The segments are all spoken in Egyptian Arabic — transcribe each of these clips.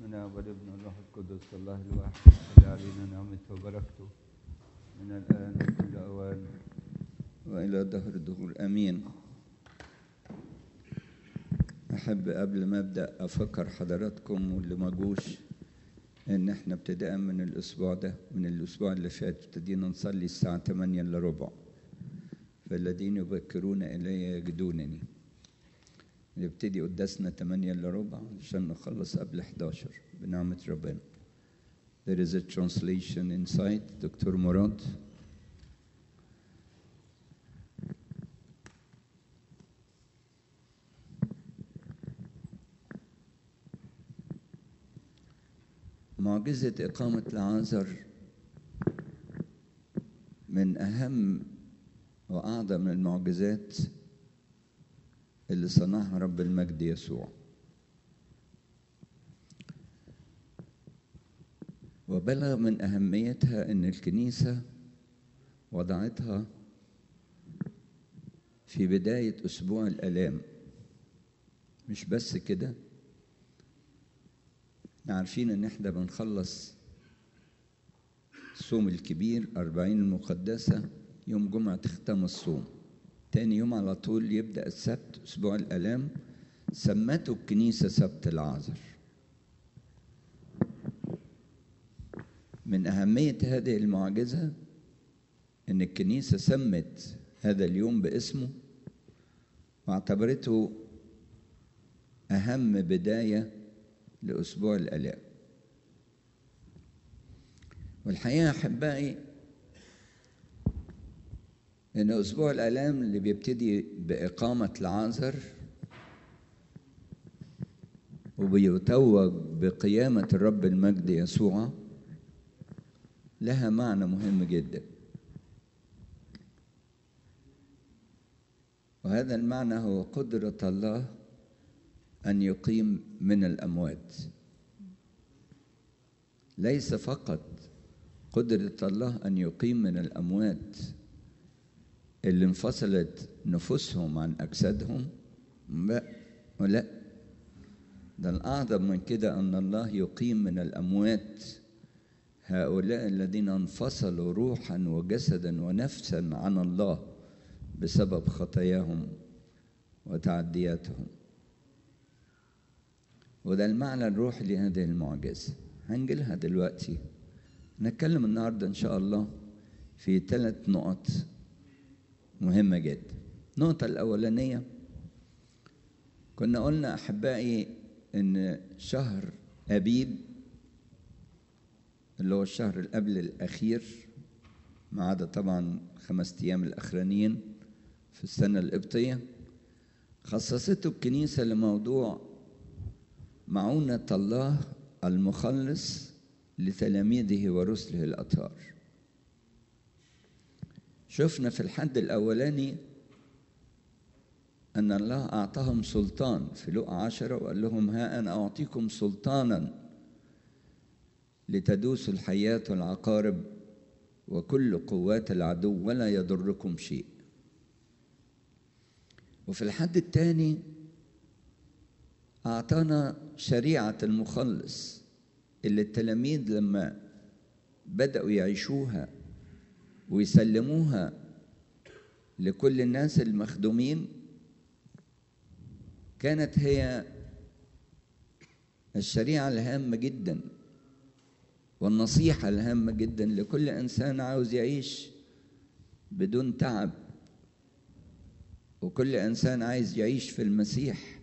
الاب والابن والروح القدس الله الواحد اللي علينا نعمته وبركته من الان وكل اوان والى دهر الدهور امين احب قبل ما ابدا افكر حضراتكم واللي ما جوش ان احنا ابتداء من الاسبوع ده من الاسبوع اللي فات ابتدينا نصلي الساعه 8 الا ربع فالذين يبكرون الي يجدونني نبتدي قداسنا 8 الا ربع عشان نخلص قبل 11 بنعمة ربنا. There is a translation inside دكتور مراد معجزة إقامة العازر من أهم وأعظم المعجزات اللي صنعها رب المجد يسوع وبلغ من أهميتها أن الكنيسة وضعتها في بداية أسبوع الآلام مش بس كده عارفين ان احنا بنخلص الصوم الكبير أربعين المقدسة يوم جمعة تختم الصوم تاني يوم على طول يبدأ السبت أسبوع الآلام سمته الكنيسة سبت العازر من أهمية هذه المعجزة إن الكنيسة سمت هذا اليوم باسمه واعتبرته أهم بداية لأسبوع الآلام والحقيقة أحبائي إن أسبوع الآلام اللي بيبتدي بإقامة العازر وبيتوج بقيامة الرب المجد يسوع لها معنى مهم جدا وهذا المعنى هو قدرة الله أن يقيم من الأموات ليس فقط قدرة الله أن يقيم من الأموات اللي انفصلت نفوسهم عن أجسادهم لا ولا ده الأعظم من كده أن الله يقيم من الأموات هؤلاء الذين انفصلوا روحا وجسدا ونفسا عن الله بسبب خطاياهم وتعدياتهم وده المعنى الروحي لهذه المعجزة هنجيلها دلوقتي نتكلم النهاردة إن شاء الله في ثلاث نقط مهمة جدا النقطة الأولانية كنا قلنا أحبائي إن شهر أبيب اللي هو الشهر اللي قبل الأخير ما عدا طبعا خمس أيام الأخرانيين في السنة القبطية خصصته الكنيسة لموضوع معونة الله المخلص لتلاميذه ورسله الأطهار شفنا في الحد الأولاني أن الله أعطاهم سلطان في لقا عشرة وقال لهم ها أنا أعطيكم سلطانا لتدوسوا الحياة والعقارب وكل قوات العدو ولا يضركم شيء وفي الحد الثاني أعطانا شريعة المخلص اللي التلاميذ لما بدأوا يعيشوها ويسلموها لكل الناس المخدومين كانت هي الشريعة الهامة جدا والنصيحة الهامة جدا لكل إنسان عاوز يعيش بدون تعب وكل إنسان عايز يعيش في المسيح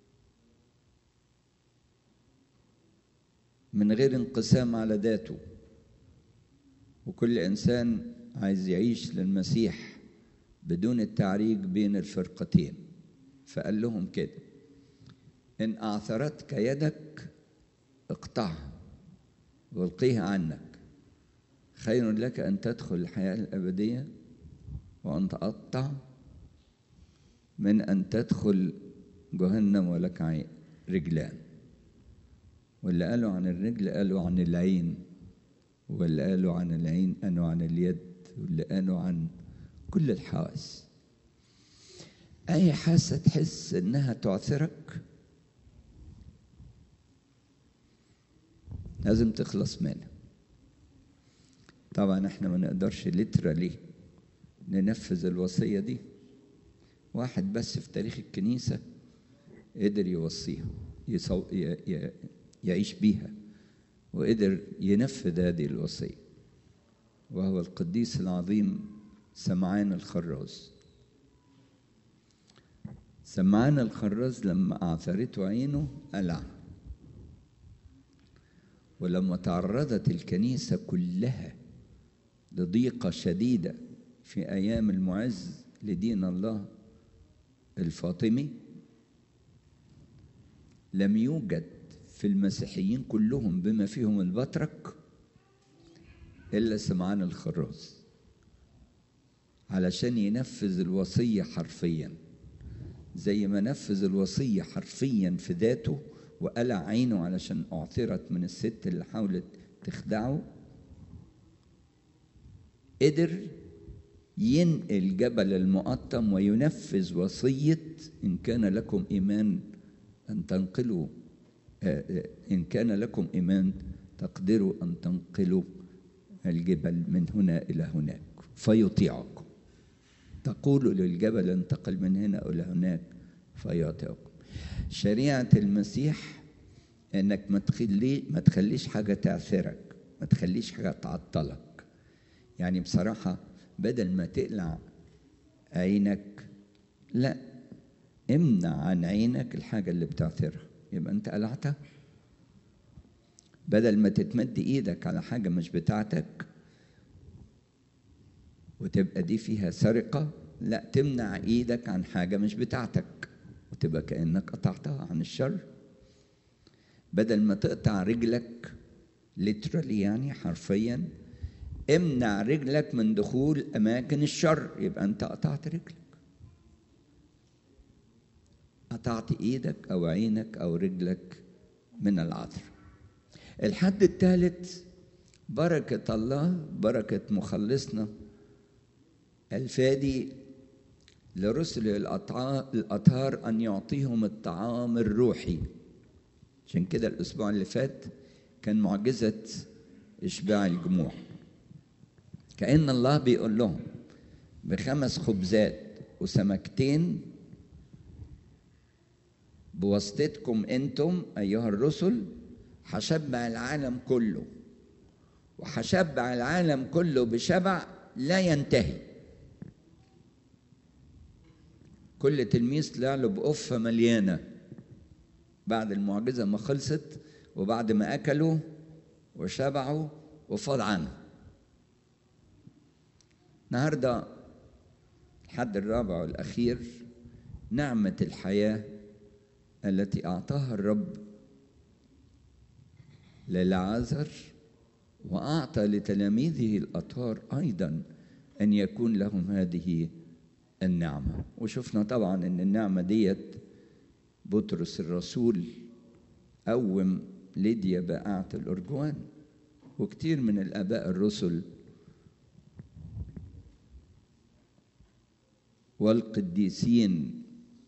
من غير انقسام على ذاته وكل انسان عايز يعيش للمسيح بدون التعريج بين الفرقتين فقال لهم كده ان اعثرتك يدك اقطعها والقيها عنك خير لك ان تدخل الحياه الابديه وان تقطع من ان تدخل جهنم ولك رجلان واللي قالوا عن الرجل قالوا عن العين واللي قالوا عن العين قالوا عن اليد واللي قالوا عن كل الحواس أي حاسة تحس إنها تعثرك لازم تخلص منها طبعا احنا ما نقدرش ليترالي ننفذ الوصية دي واحد بس في تاريخ الكنيسة قدر يوصيها يصو... ي... ي... يعيش بيها وقدر ينفذ هذه الوصية وهو القديس العظيم سمعان الخراز سمعان الخراز لما أعثرته عينه قلع ولما تعرضت الكنيسة كلها لضيقة شديدة في أيام المعز لدين الله الفاطمي لم يوجد في المسيحيين كلهم بما فيهم البطرك إلا سمعان الخراز علشان ينفذ الوصية حرفيا زي ما نفذ الوصية حرفيا في ذاته وقلع عينه علشان أعثرت من الست اللي حاولت تخدعه قدر ينقل جبل المقطم وينفذ وصية إن كان لكم إيمان أن تنقلوا إن كان لكم إيمان تقدروا أن تنقلوا الجبل من هنا إلى هناك فيطيعكم تقول للجبل انتقل من هنا إلى هناك فيطيعكم شريعة المسيح إنك ما تخلي ما تخليش حاجة تعثرك ما تخليش حاجة تعطلك يعني بصراحة بدل ما تقلع عينك لا امنع عن عينك الحاجة اللي بتعثرها يبقى انت قلعتها بدل ما تتمد ايدك على حاجة مش بتاعتك وتبقى دي فيها سرقة لا تمنع ايدك عن حاجة مش بتاعتك وتبقى كأنك قطعتها عن الشر بدل ما تقطع رجلك ليترالي يعني حرفيا امنع رجلك من دخول اماكن الشر يبقى انت قطعت رجلك قطعت ايدك او عينك او رجلك من العذر الحد الثالث بركة الله بركة مخلصنا الفادي لرسل الأطهار أن يعطيهم الطعام الروحي عشان كده الأسبوع اللي فات كان معجزة إشباع الجموع كأن الله بيقول لهم بخمس خبزات وسمكتين بواسطتكم انتم ايها الرسل هشبع العالم كله وهشبع العالم كله بشبع لا ينتهي كل تلميذ طلع له بقفه مليانه بعد المعجزه ما خلصت وبعد ما اكلوا وشبعوا وفاض عنه النهارده الحد الرابع والاخير نعمه الحياه التي اعطاها الرب للعازر واعطى لتلاميذه الاطهار ايضا ان يكون لهم هذه النعمه وشفنا طبعا ان النعمه ديت بطرس الرسول قوم ليديا بائعه الارجوان وكتير من الاباء الرسل والقديسين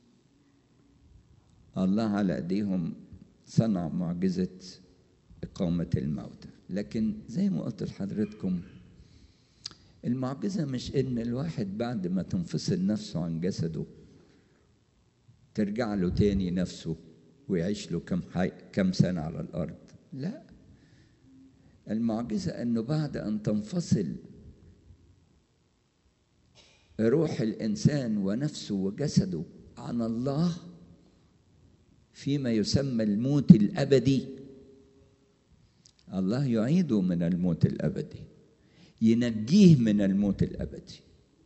الله على ايديهم صنع معجزه اقامه الموتى لكن زي ما قلت لحضرتكم المعجزه مش ان الواحد بعد ما تنفصل نفسه عن جسده ترجع له تاني نفسه ويعيش له كم حي... كم سنه على الارض لا المعجزه انه بعد ان تنفصل روح الانسان ونفسه وجسده عن الله فيما يسمى الموت الابدي الله يعيده من الموت الابدي ينجيه من الموت الابدي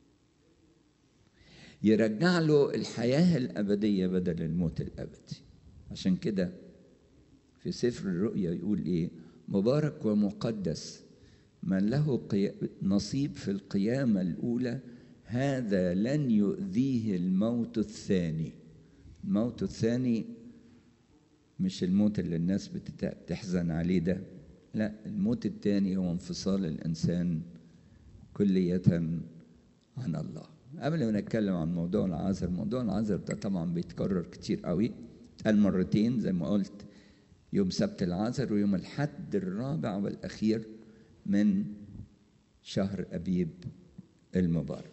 يرجع له الحياه الابديه بدل الموت الابدي عشان كده في سفر الرؤيا يقول ايه مبارك ومقدس من له قي... نصيب في القيامه الاولى هذا لن يؤذيه الموت الثاني الموت الثاني مش الموت اللي الناس بتحزن عليه ده لا الموت الثاني هو انفصال الانسان كلية عن الله قبل ما نتكلم عن موضوع العذر موضوع العذر ده طبعا بيتكرر كتير قوي قال مرتين زي ما قلت يوم سبت العذر ويوم الحد الرابع والأخير من شهر أبيب المبارك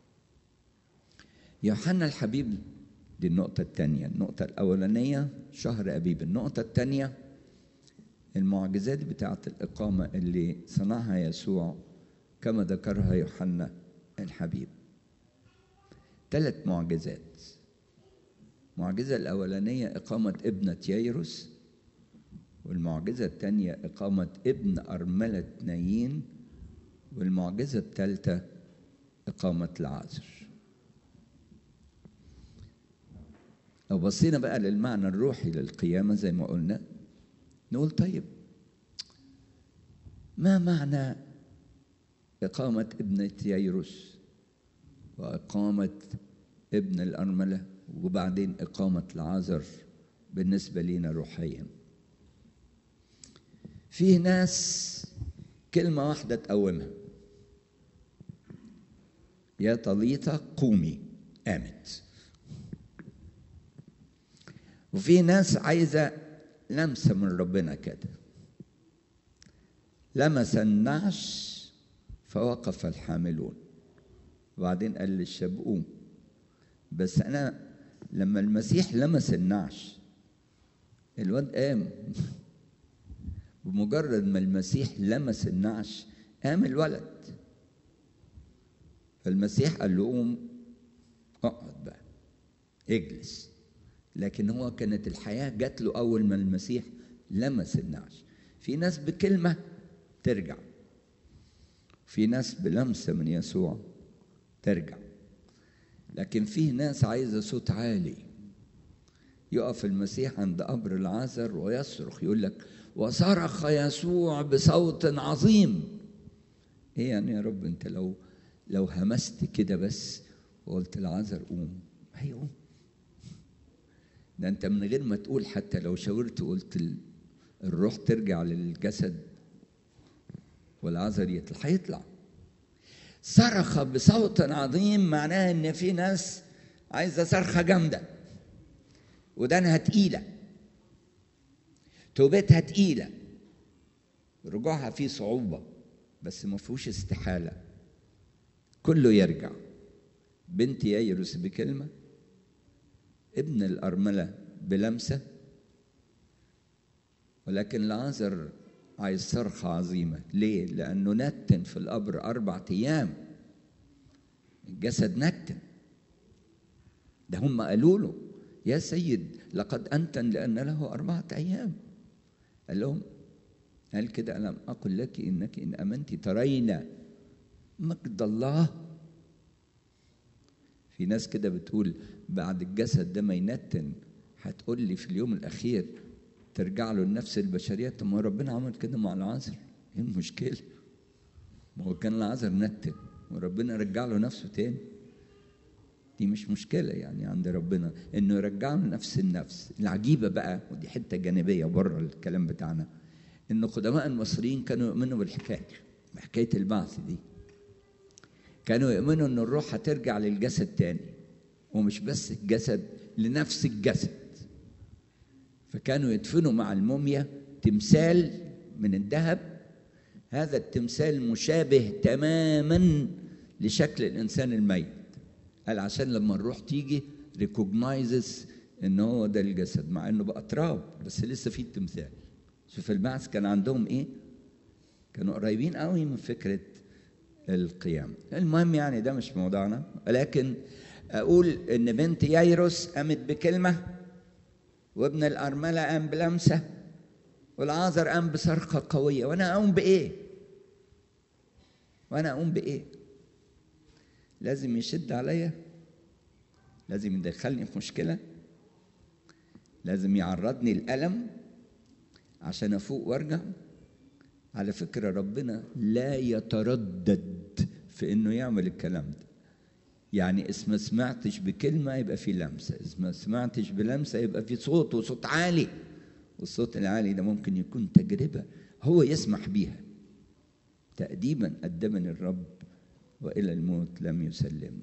يوحنا الحبيب دي النقطة الثانية النقطة الأولانية شهر أبيب النقطة الثانية المعجزات بتاعة الإقامة اللي صنعها يسوع كما ذكرها يوحنا الحبيب ثلاث معجزات المعجزة الأولانية إقامة ابنة ييروس والمعجزة الثانية إقامة ابن أرملة نايين والمعجزة الثالثة إقامة العازر لو بصينا بقى للمعنى الروحي للقيامة زي ما قلنا نقول طيب ما معنى إقامة ابنة ييروس وإقامة ابن الأرملة وبعدين إقامة العازر بالنسبة لنا روحيا فيه ناس كلمة واحدة تقومها يا طليطة قومي قامت وفي ناس عايزة لمسة من ربنا كده لمس النعش فوقف الحاملون وبعدين قال للشاب قوم بس أنا لما المسيح لمس النعش الواد قام بمجرد ما المسيح لمس النعش قام الولد فالمسيح قال له قوم اقعد بقى اجلس لكن هو كانت الحياة جات له أول ما المسيح لمس النعش في ناس بكلمة ترجع في ناس بلمسة من يسوع ترجع لكن في ناس عايزة صوت عالي يقف المسيح عند قبر العازر ويصرخ يقول لك وصرخ يسوع بصوت عظيم ايه يعني يا رب انت لو لو همست كده بس وقلت العازر قوم هيقوم ده انت من غير ما تقول حتى لو شاورت وقلت الروح ترجع للجسد والعذر يطلع هيطلع صرخ بصوت عظيم معناه ان في ناس عايزه صرخه جامده ودانها تقيله توبتها تقيله رجوعها فيه صعوبه بس ما فيهوش استحاله كله يرجع بنت ييروس بكلمه ابن الأرملة بلمسة ولكن العازر عايز صرخة عظيمة ليه؟ لأنه نتن في القبر أربعة أيام الجسد نتن ده هم قالوا له يا سيد لقد أنتن لأن له أربعة أيام قال لهم قال كده ألم أقل لك إنك إن أمنت ترين مجد الله في ناس كده بتقول بعد الجسد ده ما ينتن هتقول لي في اليوم الاخير ترجع له النفس البشريه طب ما ربنا عمل كده مع العازر ايه المشكله؟ ما هو كان العازر نتن وربنا رجع له نفسه تاني دي مش مشكلة يعني عند ربنا إنه يرجع له نفس النفس العجيبة بقى ودي حتة جانبية بره الكلام بتاعنا إن قدماء المصريين كانوا يؤمنوا بالحكاية بحكاية البعث دي كانوا يؤمنوا ان الروح هترجع للجسد تاني ومش بس الجسد لنفس الجسد فكانوا يدفنوا مع الموميا تمثال من الذهب هذا التمثال مشابه تماما لشكل الانسان الميت قال عشان لما الروح تيجي ريكوجنايزز ان هو ده الجسد مع انه بقى تراب بس لسه فيه التمثال شوف البعث كان عندهم ايه كانوا قريبين قوي من فكره القيام المهم يعني ده مش موضوعنا ولكن أقول إن بنت ييروس قامت بكلمة وابن الأرملة قام بلمسة والعازر قام بصرخة قوية وأنا أقوم بإيه؟ وأنا أقوم بإيه؟ لازم يشد عليا لازم يدخلني في مشكلة لازم يعرضني الألم عشان أفوق وأرجع على فكرة ربنا لا يتردد في انه يعمل الكلام ده يعني اسم ما سمعتش بكلمة يبقى في لمسة اسم ما سمعتش بلمسة يبقى في صوت وصوت عالي والصوت العالي ده ممكن يكون تجربة هو يسمح بيها تأديبا قدمني الرب وإلى الموت لم يسلمني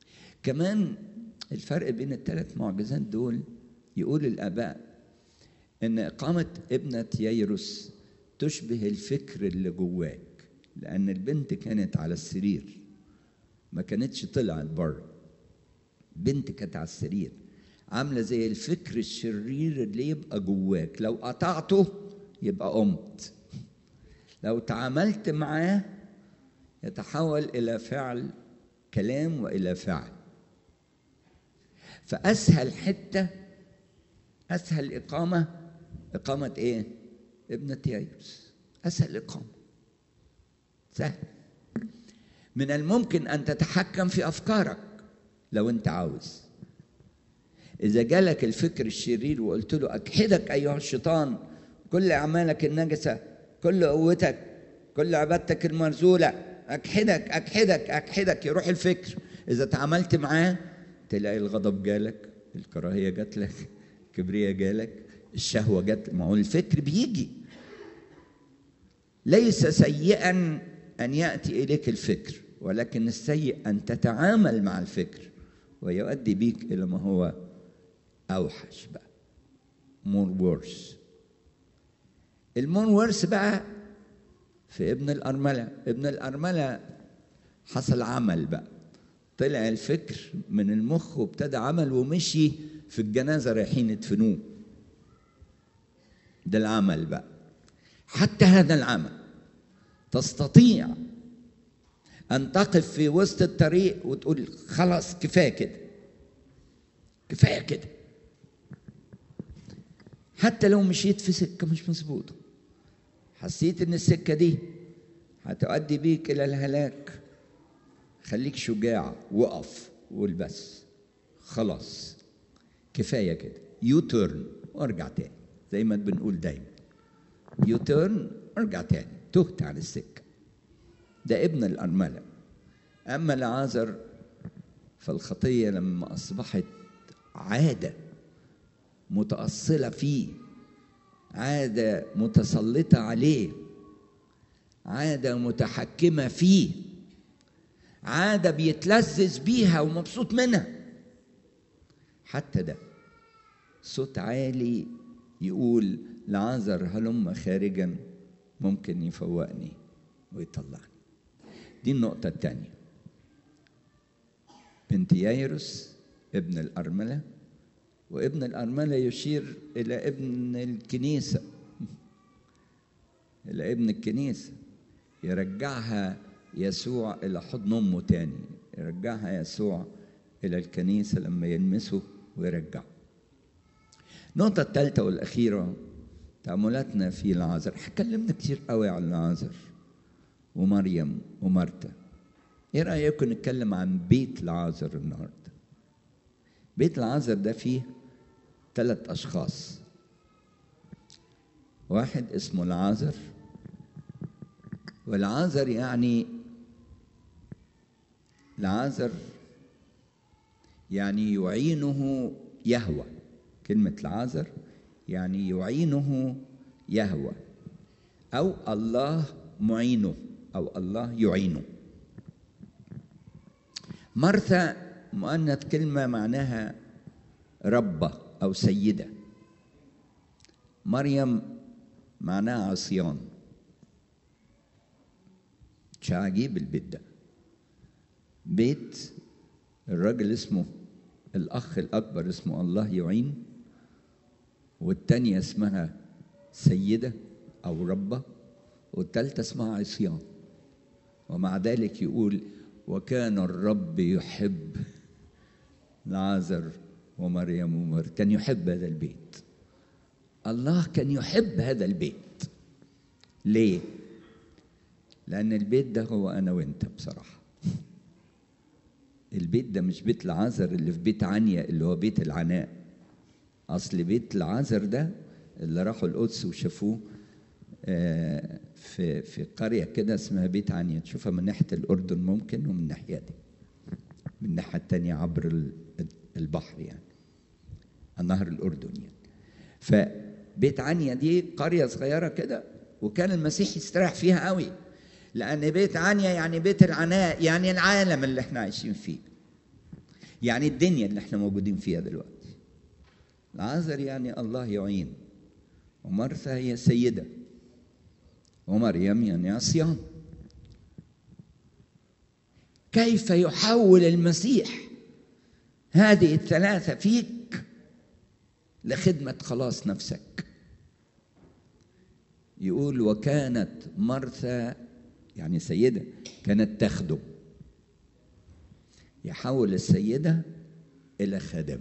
كمان الفرق بين الثلاث معجزات دول يقول الآباء ان اقامه ابنه ييروس تشبه الفكر اللي جواك لان البنت كانت على السرير ما كانتش طلعت بره بنت كانت على السرير عامله زي الفكر الشرير اللي يبقى جواك لو قطعته يبقى قمت لو تعاملت معاه يتحول الى فعل كلام والى فعل فاسهل حته اسهل اقامه اقامه ايه ابنه يايرس اسهل اقامه سهل من الممكن ان تتحكم في افكارك لو انت عاوز اذا جالك الفكر الشرير وقلت له اكحدك ايها الشيطان كل اعمالك النجسه كل قوتك كل عبادتك المرزوله اكحدك اكحدك اكحدك يروح الفكر اذا تعاملت معاه تلاقي الغضب جالك الكراهيه جات لك الكبرياء جالك الشهوه جات ما هو الفكر بيجي ليس سيئا ان ياتي اليك الفكر ولكن السيء ان تتعامل مع الفكر ويؤدي بيك الى ما هو اوحش بقى مور ورس المور ورس بقى في ابن الارمله ابن الارمله حصل عمل بقى طلع الفكر من المخ وابتدى عمل ومشي في الجنازه رايحين يدفنوه ده العمل بقى حتى هذا العمل تستطيع أن تقف في وسط الطريق وتقول خلاص كفاية كده كفاية كده حتى لو مشيت في سكة مش مظبوطة حسيت إن السكة دي هتؤدي بيك إلى الهلاك خليك شجاع وقف وقول بس خلاص كفاية كده يو تيرن وارجع تاني زي ما بنقول دايما يو تيرن ارجع تاني تهت عن السكة ده ابن الأرملة أما العازر فالخطية لما أصبحت عادة متأصلة فيه عادة متسلطة عليه عادة متحكمة فيه عادة بيتلذذ بيها ومبسوط منها حتى ده صوت عالي يقول لعازر هلم خارجا ممكن يفوقني ويطلعني دي النقطة الثانية بنت يايروس ابن الأرملة وابن الأرملة يشير إلى ابن الكنيسة إلى ابن الكنيسة يرجعها يسوع إلى حضن أمه تاني يرجعها يسوع إلى الكنيسة لما يلمسه ويرجعه النقطة الثالثة والأخيرة تأملاتنا في العازر اتكلمنا كتير قوي عن العازر ومريم ومرتا ايه رأيكم نتكلم عن بيت العازر النهاردة بيت العازر ده فيه ثلاث أشخاص واحد اسمه العازر والعازر يعني العازر يعني يعينه يهوى كلمة العازر يعني يعينه يهوى أو الله معينه أو الله يعينه مرثا مؤنث كلمة معناها ربة أو سيدة مريم معناها عصيان مش عجيب البيت ده بيت الراجل اسمه الأخ الأكبر اسمه الله يعين والتانية اسمها سيدة أو ربة والتالتة اسمها عصيان ومع ذلك يقول وكان الرب يحب لعازر ومريم ومر كان يحب هذا البيت الله كان يحب هذا البيت ليه لأن البيت ده هو أنا وأنت بصراحة البيت ده مش بيت العازر اللي في بيت عنيا اللي هو بيت العناء أصل بيت العازر ده اللي راحوا القدس وشافوه في في قرية كده اسمها بيت عنيا تشوفها من ناحية الأردن ممكن ومن الناحية دي من الناحية التانية عبر البحر يعني النهر الأردن يعني فبيت عنيا دي قرية صغيرة كده وكان المسيح يستريح فيها قوي لأن بيت عنيا يعني بيت العناء يعني العالم اللي احنا عايشين فيه يعني الدنيا اللي احنا موجودين فيها دلوقتي العازر يعني الله يعين ومرثا هي سيدة ومريم يعني عصيان كيف يحول المسيح هذه الثلاثة فيك لخدمة خلاص نفسك يقول وكانت مرثا يعني سيدة كانت تخدم يحول السيدة إلى خادمة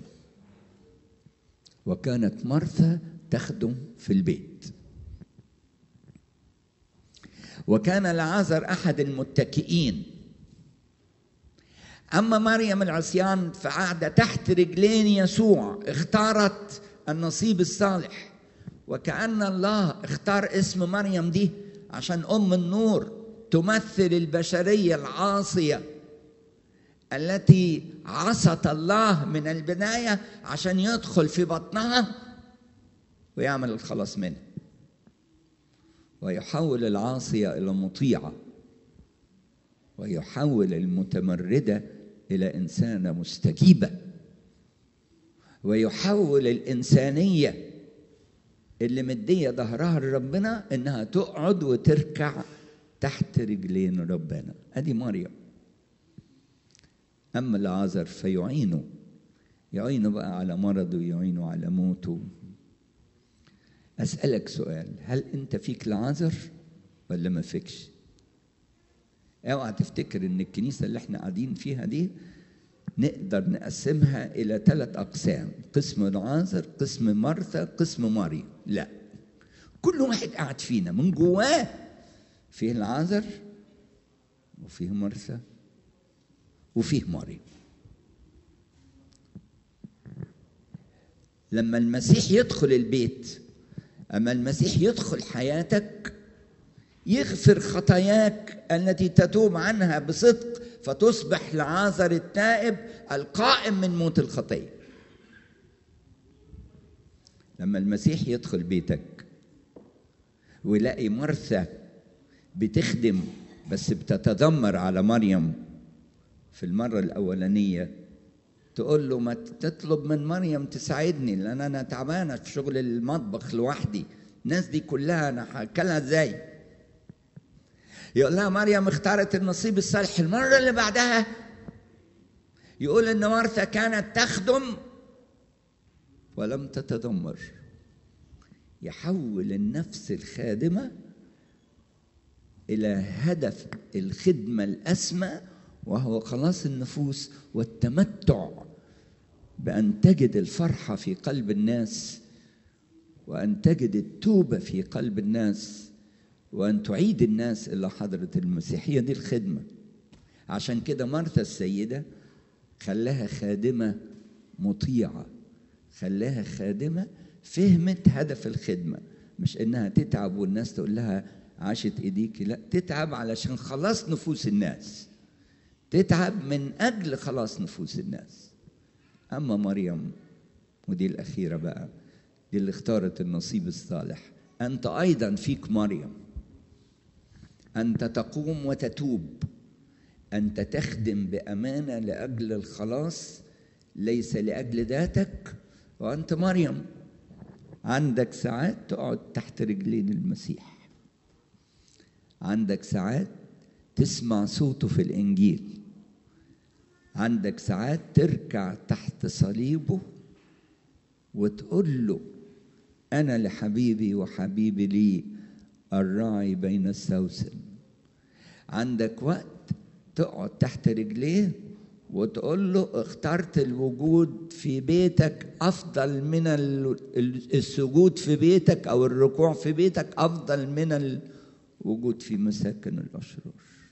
وكانت مرثا تخدم في البيت وكان العازر أحد المتكئين أما مريم العصيان فقاعدة تحت رجلين يسوع اختارت النصيب الصالح وكأن الله اختار اسم مريم دي عشان أم النور تمثل البشرية العاصية التي عصت الله من البداية عشان يدخل في بطنها ويعمل الخلاص منها ويحول العاصية إلى مطيعة ويحول المتمردة إلى إنسانة مستجيبة ويحول الإنسانية اللي مدية ظهرها لربنا إنها تقعد وتركع تحت رجلين ربنا أدي مريم أما العازر فيعينه يعينه بقى على مرضه يعينه على موته أسألك سؤال هل أنت فيك العازر ولا ما فيكش اوعى تفتكر ان الكنيسه اللي احنا قاعدين فيها دي نقدر نقسمها الى ثلاث اقسام قسم العازر قسم مرثا قسم مريم لا كل واحد قاعد فينا من جواه فيه العازر وفيه مرثا وفيه مريم لما المسيح يدخل البيت اما المسيح يدخل حياتك يغفر خطاياك التي تتوب عنها بصدق فتصبح لعازر التائب القائم من موت الخطيه لما المسيح يدخل بيتك ويلاقي مرثا بتخدم بس بتتذمر على مريم في المرة الأولانية تقول له ما تطلب من مريم تساعدني لأن أنا تعبانة في شغل المطبخ لوحدي الناس دي كلها أنا هاكلها إزاي؟ يقول لها مريم اختارت النصيب الصالح المرة اللي بعدها يقول إن مرثا كانت تخدم ولم تتذمر يحول النفس الخادمة إلى هدف الخدمة الأسمى وهو خلاص النفوس والتمتع بأن تجد الفرحة في قلب الناس وأن تجد التوبة في قلب الناس وأن تعيد الناس إلى حضرة المسيحية دي الخدمة عشان كده مرثا السيدة خلاها خادمة مطيعة خلاها خادمة فهمت هدف الخدمة مش إنها تتعب والناس تقول لها عاشت إيديك لا تتعب علشان خلاص نفوس الناس تتعب من أجل خلاص نفوس الناس أما مريم ودي الأخيرة بقى دي اللي اختارت النصيب الصالح أنت أيضا فيك مريم أنت تقوم وتتوب أنت تخدم بأمانة لأجل الخلاص ليس لأجل ذاتك وأنت مريم عندك ساعات تقعد تحت رجلين المسيح عندك ساعات تسمع صوته في الإنجيل عندك ساعات تركع تحت صليبه وتقول له أنا لحبيبي وحبيبي لي الراعي بين السوسن عندك وقت تقعد تحت رجليه وتقول له اخترت الوجود في بيتك افضل من السجود في بيتك او الركوع في بيتك افضل من الوجود في مساكن الاشرار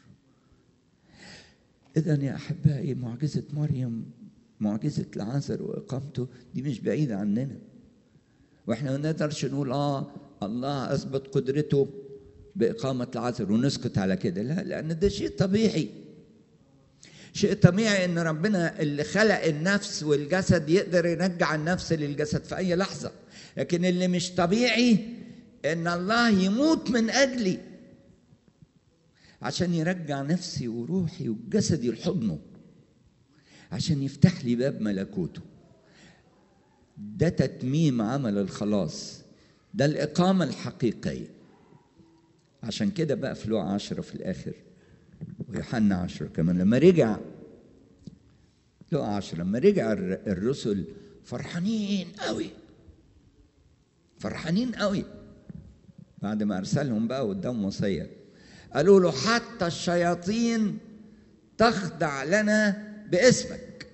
اذا يا احبائي معجزه مريم معجزه العازر واقامته دي مش بعيده عننا واحنا ما نقدرش نقول اه الله اثبت قدرته باقامه العازر ونسكت على كده لا لان ده شيء طبيعي شيء طبيعي ان ربنا اللي خلق النفس والجسد يقدر يرجع النفس للجسد في اي لحظه لكن اللي مش طبيعي ان الله يموت من اجلي عشان يرجع نفسي وروحي وجسدي لحضنه عشان يفتح لي باب ملكوته ده تتميم عمل الخلاص ده الإقامة الحقيقية عشان كده بقى في لوع عشرة في الآخر ويوحنا عشرة كمان لما رجع لوع عشرة لما رجع الرسل فرحانين قوي فرحانين قوي بعد ما أرسلهم بقى قدام وصية قالوا له حتى الشياطين تخضع لنا باسمك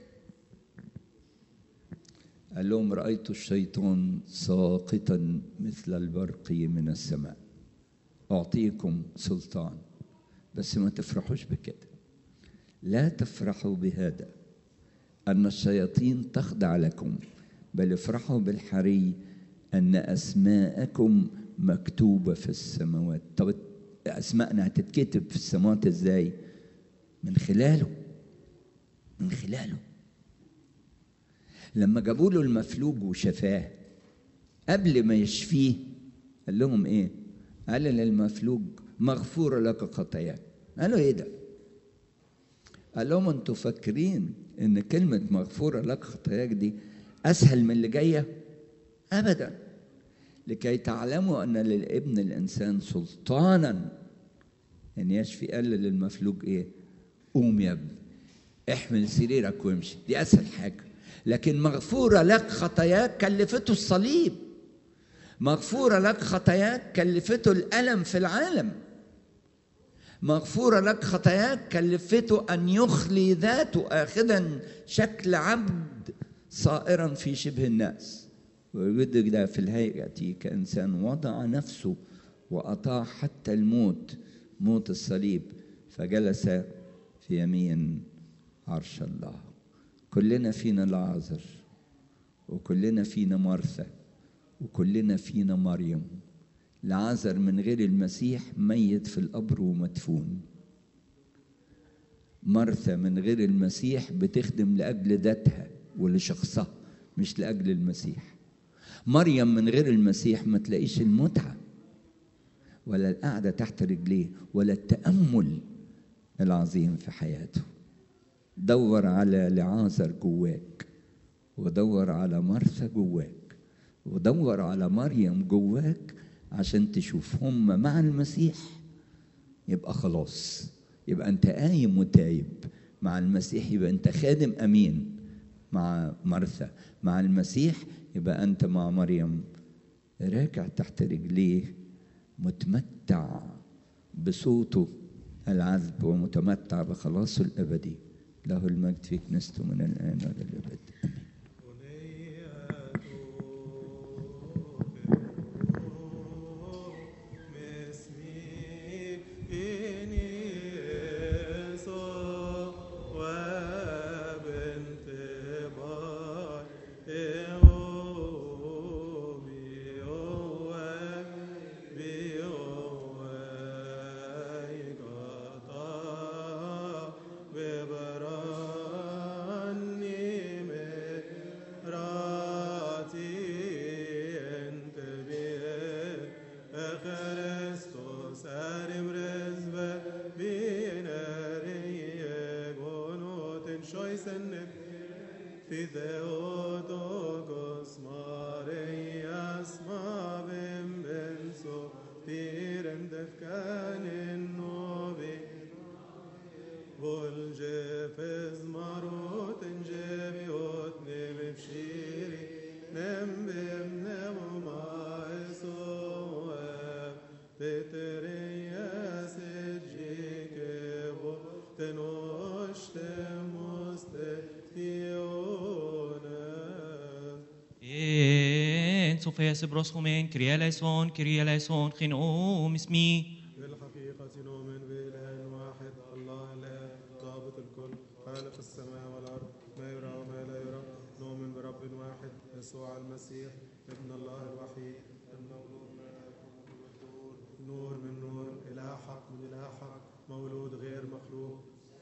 قال لهم رأيت الشيطان ساقطا مثل البرق من السماء أعطيكم سلطان بس ما تفرحوش بكده لا تفرحوا بهذا أن الشياطين تخضع لكم بل افرحوا بالحري أن أسماءكم مكتوبة في السماوات طب أسماءنا هتتكتب في السماوات إزاي من خلاله من خلاله لما جابوا له المفلوج وشفاه قبل ما يشفيه قال لهم ايه قال للمفلوج مغفورة لك خطاياك قالوا ايه ده قال لهم انتوا فاكرين ان كلمة مغفورة لك خطاياك دي اسهل من اللي جاية ابدا لكي تعلموا ان للابن الانسان سلطانا ان يشفي قال للمفلوج ايه قوم يا ابني احمل سريرك وامشي دي اسهل حاجه لكن مغفوره لك خطاياك كلفته الصليب مغفوره لك خطاياك كلفته الالم في العالم مغفوره لك خطاياك كلفته ان يخلي ذاته اخذا شكل عبد صائرا في شبه الناس ويوجد ده في الهيئه كانسان وضع نفسه واطاع حتى الموت موت الصليب فجلس في يمين عرش الله كلنا فينا لعازر وكلنا فينا مرثى وكلنا فينا مريم لعازر من غير المسيح ميت في القبر ومدفون مرثى من غير المسيح بتخدم لأجل ذاتها ولشخصها مش لأجل المسيح مريم من غير المسيح ما تلاقيش المتعة ولا القعدة تحت رجليه ولا التأمل العظيم في حياته دور على لعازر جواك ودور على مرثى جواك ودور على مريم جواك عشان تشوف هم مع المسيح يبقى خلاص يبقى انت قايم وتايب مع المسيح يبقى انت خادم امين مع مرثى مع المسيح يبقى انت مع مريم راكع تحت رجليه متمتع بصوته العذب ومتمتع بخلاصه الابدي له المجد في كنيسته من الان والى الابد امين Sofia Sebroskomen, Kyrie eleison, Kyrie eleison, خنقوم اسمي بالحقيقة نؤمن بإله واحد الله لا ضابط الكل خالق السماء والأرض ما يرى وما لا يرى نؤمن برب واحد يسوع المسيح ابن الله الوحيد المولود من الآب والدور نور من نور إله حق من إله حق مولود غير مخلوق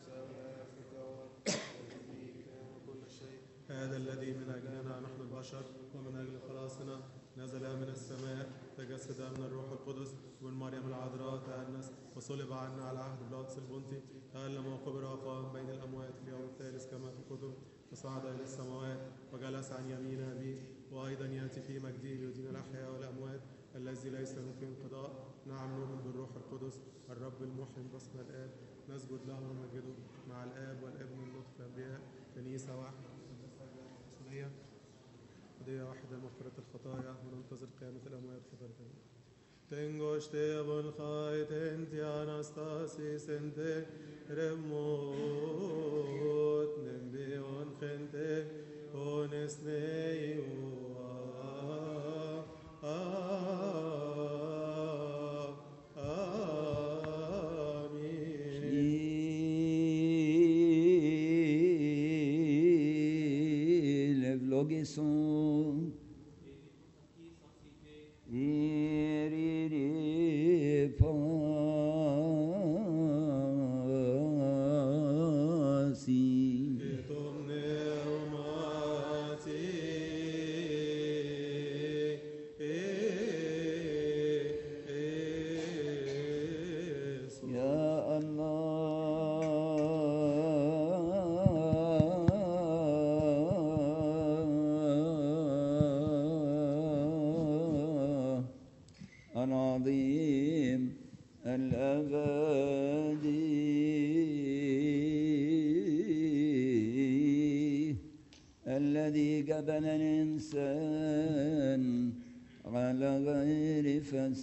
كل شيء هذا الذي من أجلنا نحن البشر ومن أجل خلاصنا نزل من السماء تجسد من الروح القدس ومن مريم العذراء تأنس وصلب عنا على عهد بلاطس البنطي تألم وقبر وقام بين الأموات في اليوم الثالث كما في الكتب وصعد إلى السماوات وجلس عن يمين أبيه وأيضا يأتي في مجده ليدين الأحياء والأموات الذي ليس يمكن انقضاء نعم نؤمن بالروح القدس الرب المحيي باسم الآب نسجد له ونمجده مع الآب والابن والنطق الأنبياء كنيسة واحدة مسؤولية قضية واحدة مغفرة الخطايا وننتظر قيامة الأموات في ذلك اليوم Tengo stebon chaiten ti anastasis ente remot nembion gente ones neiua. Amin. Levlogeson. Iriri pasi. Etum neumati Esu. Ya Allah العظيم الأبدي الذي جبل الإنسان على غير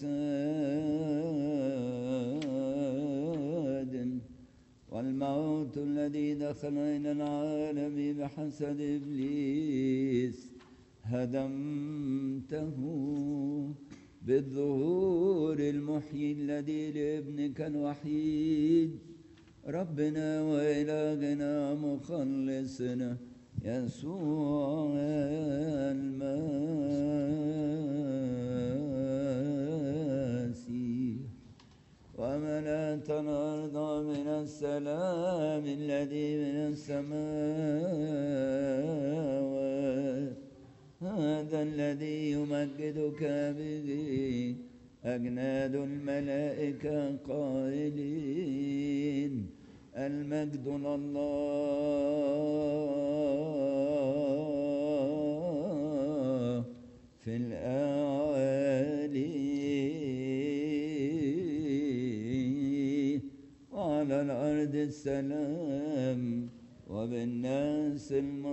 فساد والموت الذي دخل إلى العالم بحسد إبليس هدمته بالظهور المحيي الذي لابنك الوحيد ربنا وإلهنا مخلصنا يسوع المسيح وملأت الأرض من السلام الذي من السماوات هذا الذي يمجدك به أجناد الملائكة قائلين المجد لله في الأعالي وعلى الأرض السلام وبالناس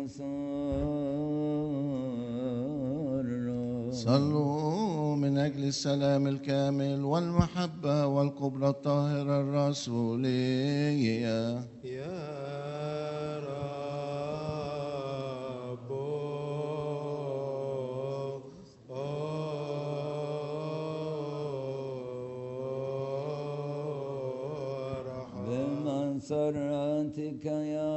المسار صلوا من أجل السلام الكامل والمحبة والقبلة الطاهرة الرسولية يا رب ارحم بمسرتك يا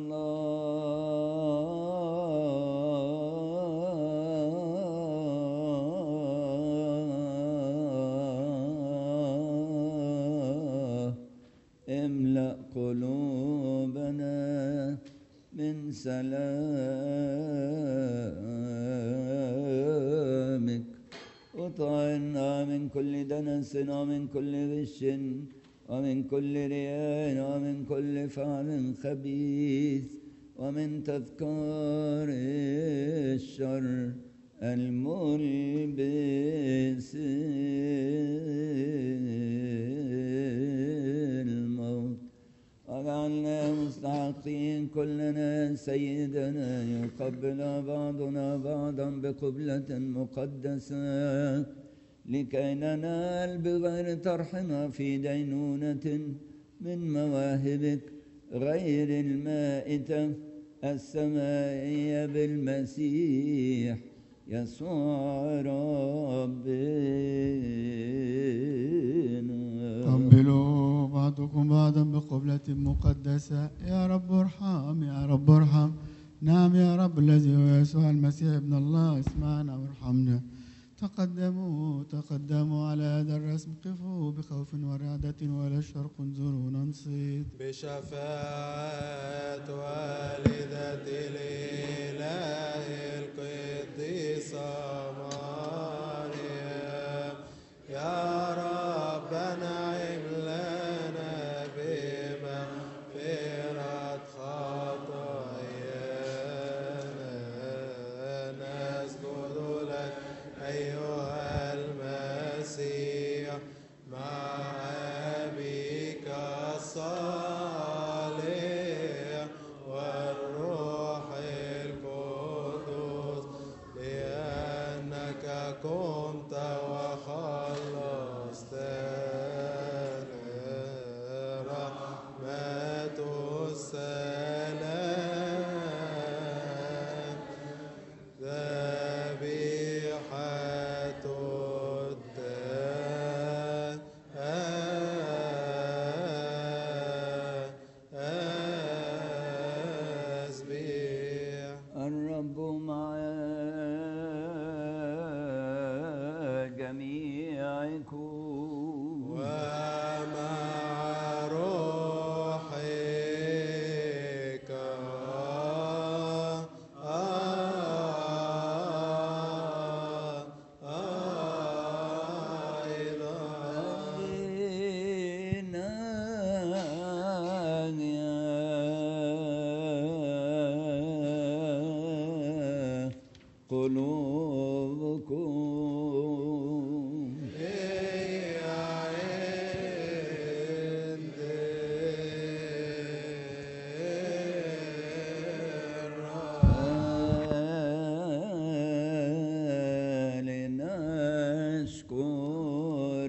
الله املأ قلوبنا من سلامك وطعنا من كل دنس ومن كل غش ومن كل رياء ومن كل فعل خبيث ومن تذكار الشر الملبس الموت وجعلنا مستحقين كلنا سيدنا يقبل بعضنا بعضا بقبلة مقدسة لكي ننال بغير طرحنا في دينونة من مواهبك غير المائتة السمائية بالمسيح يسوع ربنا قبلوا بعضكم بعضا بقبلة مقدسة يا رب ارحم يا رب ارحم نعم يا رب الذي هو يسوع المسيح ابن الله اسمعنا وارحمنا تقدموا تقدموا على هذا الرسم قفوا بخوف ورعدة ولا الشرق انظروا ننصت بشفاعة والدة الإله القديسة مريم يا رب نعم لنا بمغفرة خطايانا نسجد لك أيها المسيح جميعكم ومع روحك أيضا قلوبكم لنشكر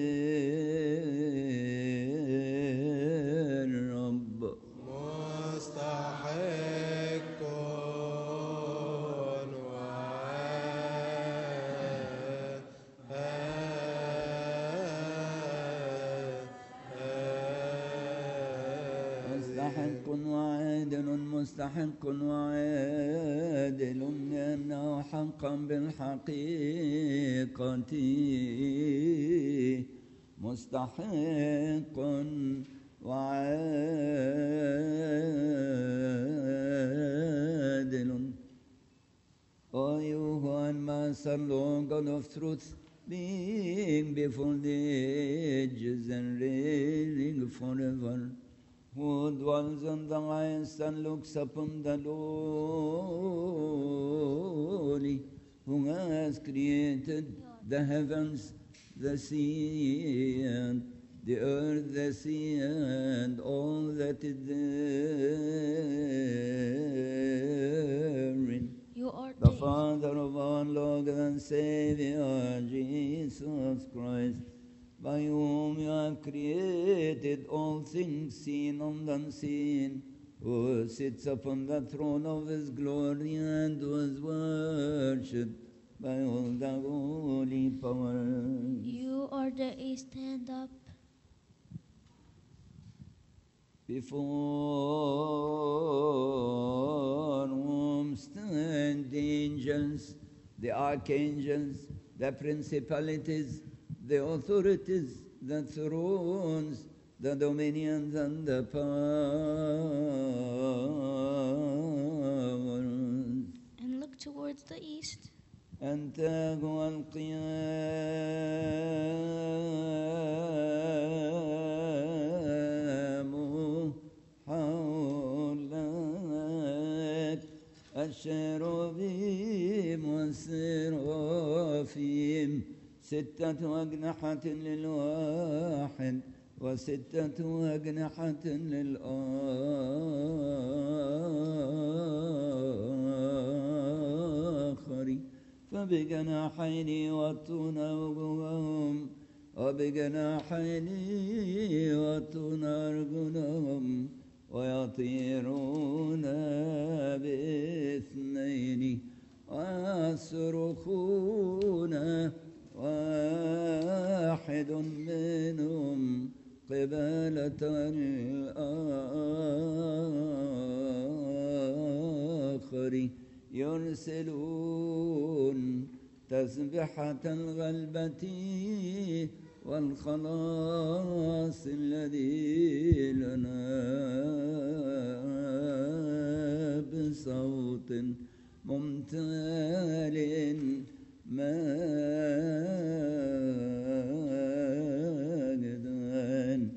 الرب مستحق مستحق وعادل مستحق وعادل لأنه حقا بالحقيقة مستحق وعادل O you who are Master, Lord God of truth, being before the ages and reigning forever, who dwells on the highest and looks upon the lowly, who has created the heavens, the sea, and the earth, the sea, and all that is therein. You are The the Father of our Lord and Savior, Jesus Christ, by whom you have created all things seen and unseen, who sits upon the throne of his glory and was worshipped by all the holy powers. You are the A stand up. Before whom stand the angels, the archangels, the principalities, the authorities, the thrones, the dominions, and the powers. And look towards the east. أنت هو القيام حولك الشيروبيم والسرافيم ستة أجنحة للواحد وستة أجنحة للآخر فبجناحين يوطون وجوههم وبجناحين يوطون أرجلهم ويطيرون باثنين ويصرخون واحد منهم قبالة الآخر يرسلون تسبحة الغلبة والخلاص الذي لنا بصوت ممتال ماجدا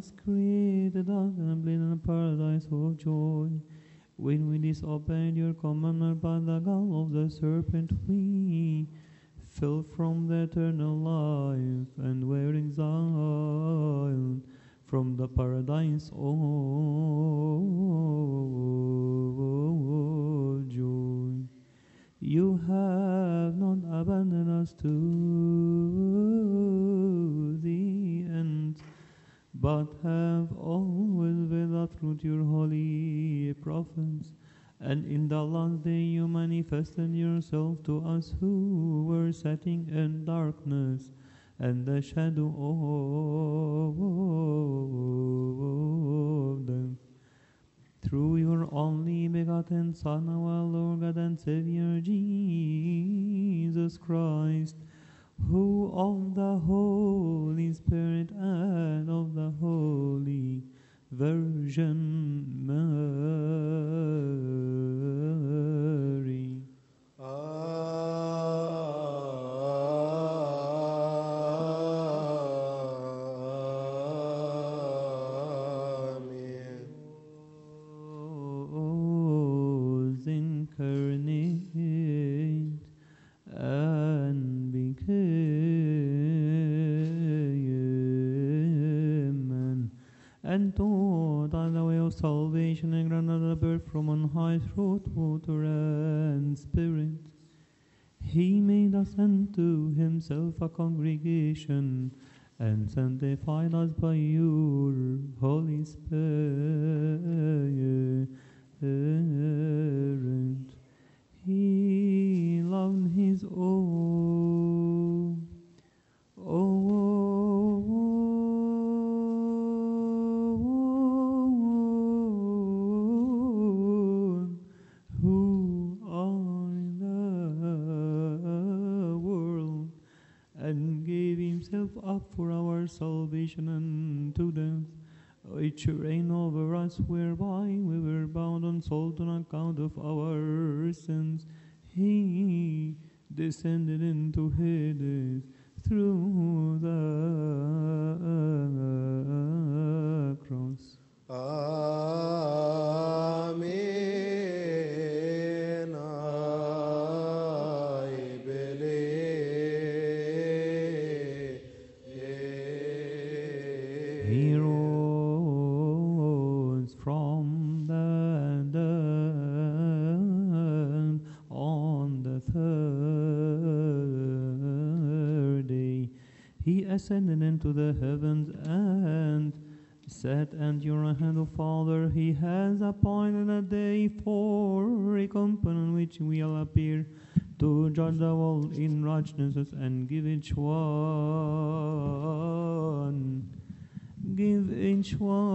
has created us and placed in a paradise of joy. When we disobeyed your commandment by the gall of the serpent, we fell from the eternal life and were exiled from the paradise of joy. You have not abandoned us to the end, but have always with us through your holy prophets. And in the last day you manifested yourself to us who were sitting in darkness and the shadow of death. Through your only begotten Son, our Lord God and Savior Jesus Christ, who of the Holy Spirit and of the Holy Virgin Mary. Amen. was incarnate and became man and taught us the way of salvation and granted a birth from on high through water and spirit. He made us unto himself a congregation and sanctified us by your Holy Spirit. He loved his own. own who are in the world and gave himself up for our salvation unto death, which reign over us, whereby we were bound and sold on account of our sins. He descended into Hades through the cross. Amen. I believe. He rose from the dead on the third day. He ascended into the heavens and sat at your right hand, O Father. He has appointed a day for recompense in which we will appear to judge the world in righteousness and give each one give each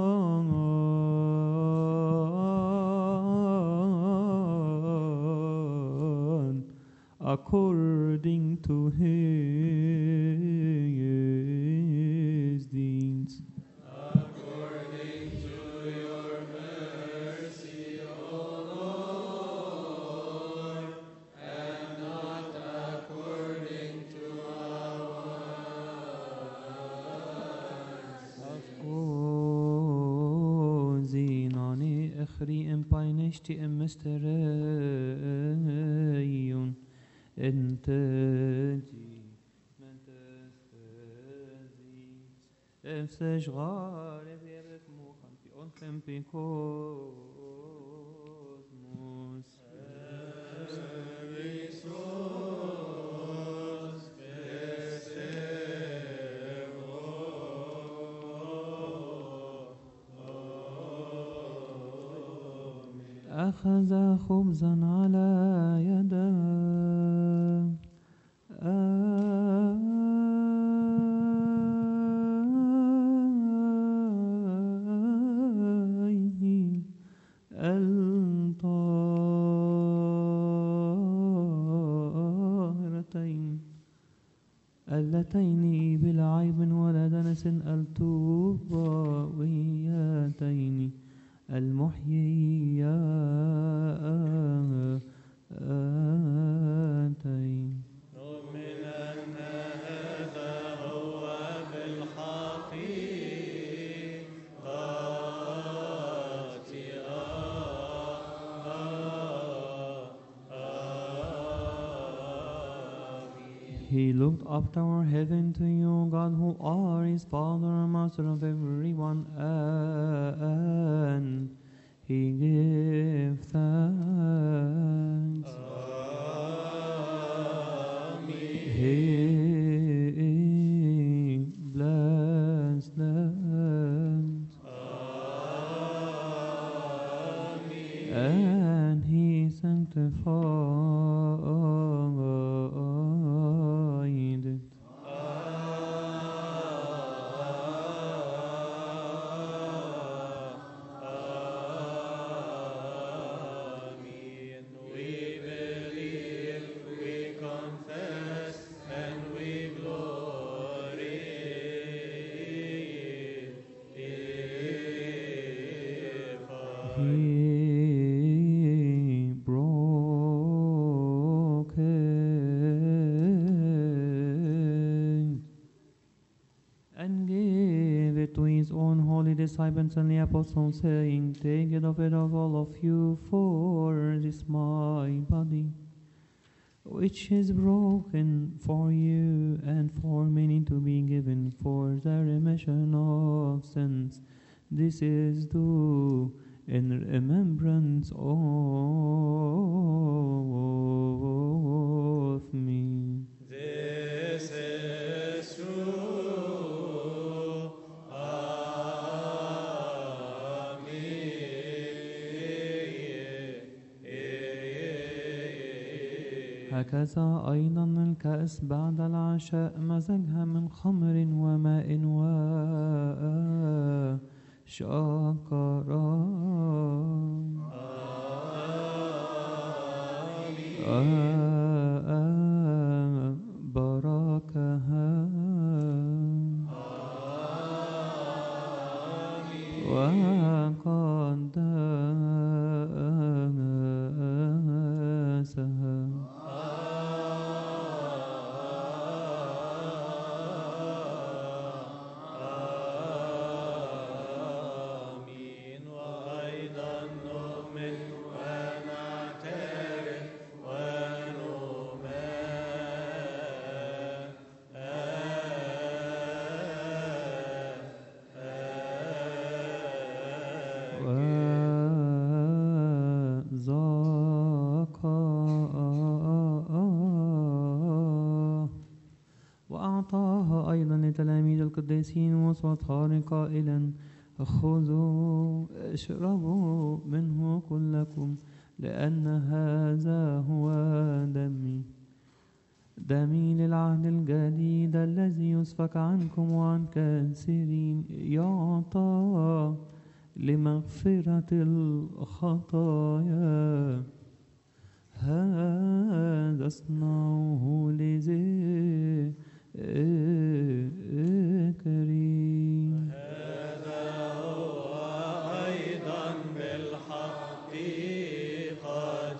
one according to his deeds. Zinani اخري ام باينشتي ام مستريون انت جي من تستزي افسش غارب يبك موخم في انخم في كوزموس أخذ خبزا على يده آيه الطاهرتين اللتين بلا عيب ولا دنس التوبويتين المحيياتين نؤمن أن هذا هو بالحقيقة He looked up toward heaven to you, God, who are his Father and Master of everyone, and he gave thanks. He blessed them. And he sanctified it. He broke it and gave it to his own holy disciples and the apostles, saying, Take it of it of all of you, for this my body, which is broken for you and for many to be given for the remission of sins. This is do in remembrance of me. This is true. هكذا أيضا الكأس بعد العشاء مزجها من خمر وماء و شكرا باركها وقدسها آمين وأيضا نؤمن ونعترف وزكاه وأعطاها أيضا لتلاميذ القديسين وصفها قائلا خذوا اشربوا منه كلكم لأن هذا هو دمي دمي للعهد الجديد الذي يسفك عنكم وعن كثيرين يعطى لمغفرة الخطايا هذا اصنعوه لذكري هذا هو أيضا بالحقيقة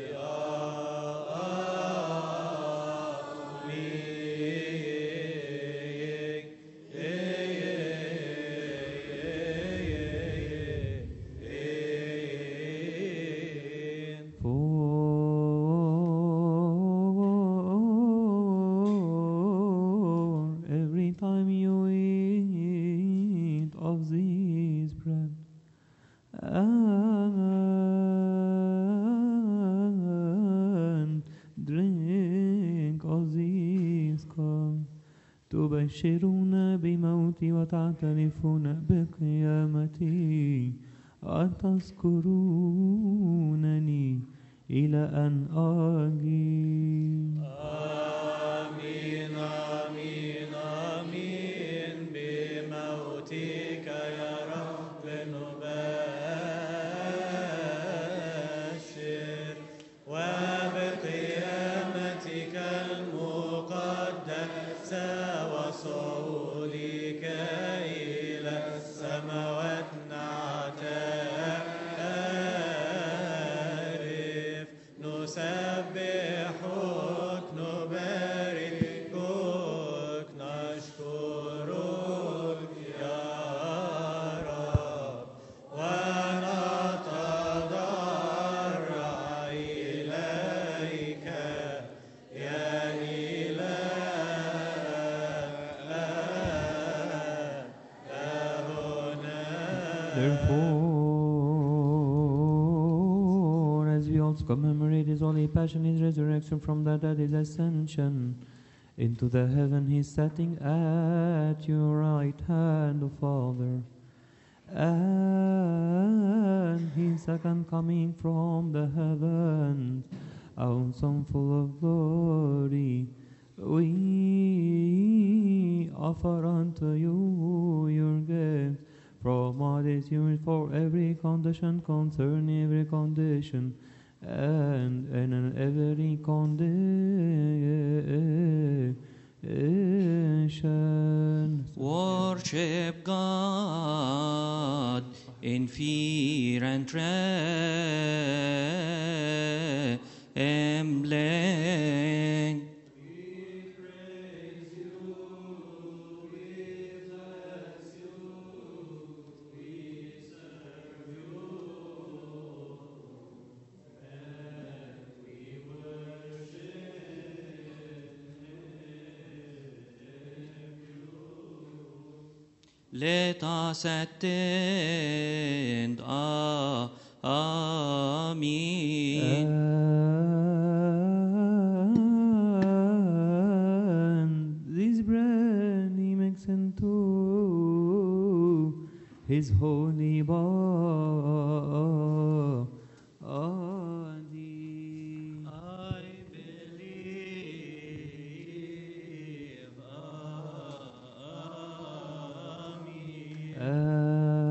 آمين For every time you eat of this bread and drink of this cup تبشرون بموتي وتعترفون بقيامتي أتذكرونني إلى أن أجي آمين آمين آمين بموتك يا رب نبشر وبقيامتك المقدسة وصعودك إلى السماوات نعترف نسبحك نباركك نشكرك يا رب ونتضرع إليك يا إلهي holy passion, his resurrection from the dead, his ascension into the heaven, he's sitting at your right hand, O Father. And his second coming from the heavens, awesome full of glory. We offer unto you your gifts from all this years for every condition concerning every condition and in every condition. Worship God in fear and trembling. Let us attend. Ah, Amen. And this bread he makes into his holy body. I believe. Amen.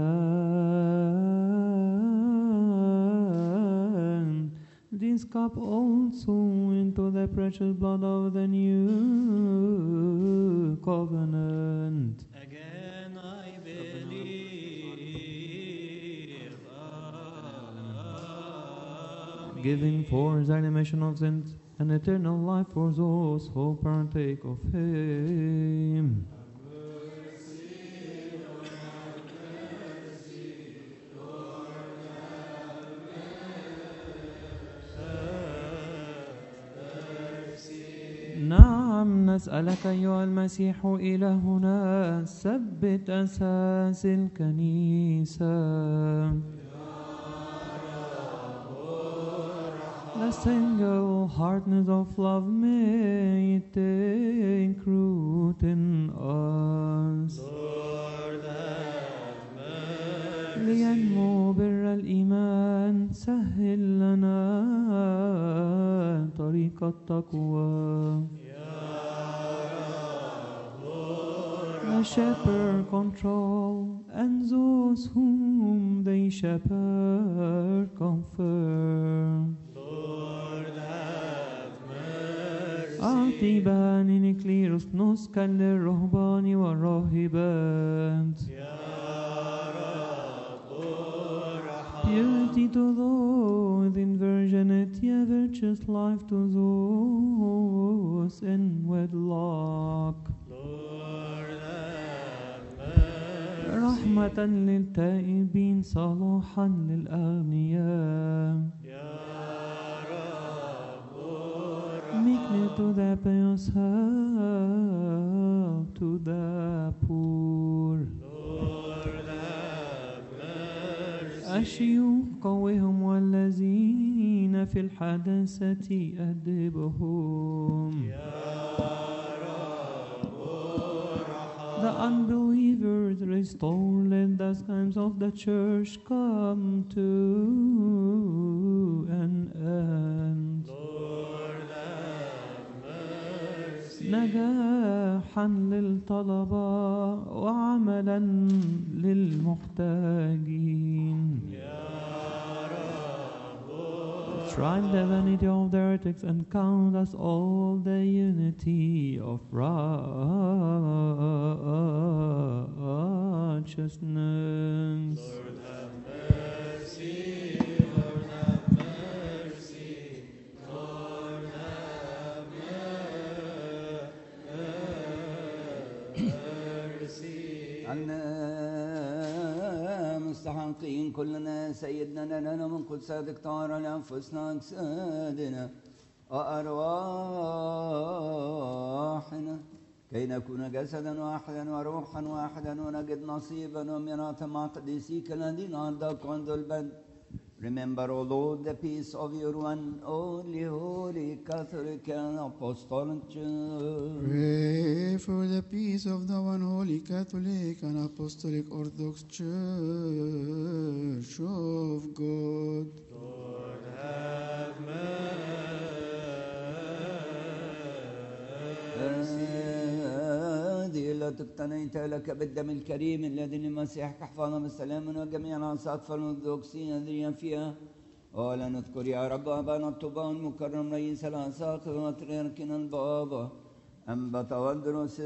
And this cup also into the precious blood of the new covenant. Again I believe. Amen. Giving for the remission of sins and eternal life for those who partake of him. نعم نسألك أيها المسيح إلهنا ثبت أساس الكنيسة The single heartness of love may take root in us. لينمو بر الإيمان سهل لنا طريق التقوى The shepherd control and those whom they shepherd confirm أعطي بان كليروس نسكا للرهبان والراهبات Purity to those in virginity, a virtuous life to those in wedlock. رحمة للتائبين صلاحا للأغنياء Meekness to the pious help to the poor الشيوخ قوهم والذين في الحداثة أدبهم The unbelievers restore, let the times of the church come to an end. نجاحا للطلبة وعملا للمحتاجين Shrine the vanity of the heretics and count us all the unity of righteousness. عنا مستحقين كلنا سيدنا لنا من قدساتك طهر لأنفسنا أجسادنا وأرواحنا كي نكون جسدا واحدا وروحا واحدا ونجد نصيبا وميراثا مع قديسيك الذين أرضاك عند البدء Remember, O Lord, the peace of your one only holy Catholic and Apostolic Church. Pray for the peace of the one holy Catholic and Apostolic Orthodox Church of God. Lord, have هذه التي اقتنيت لك بالدم الكريم الذي لمسيحك احفظنا بالسلام وجميع العصاة الأرثوذكسية الذين فيها ولا نذكر يا رب أبانا الطوبى المكرم رئيس العساقر وتركنا البابا أنبا تودرس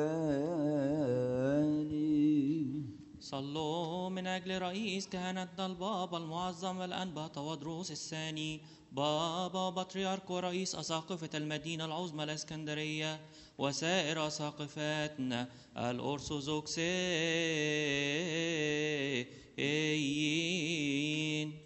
الثاني صلوا من أجل رئيس كهنتنا البابا المعظم الأنبا تودروس الثاني بابا بطريرك ورئيس أساقفة المدينة العظمى الإسكندرية وسائر أساقفاتنا الأرثوذكسيين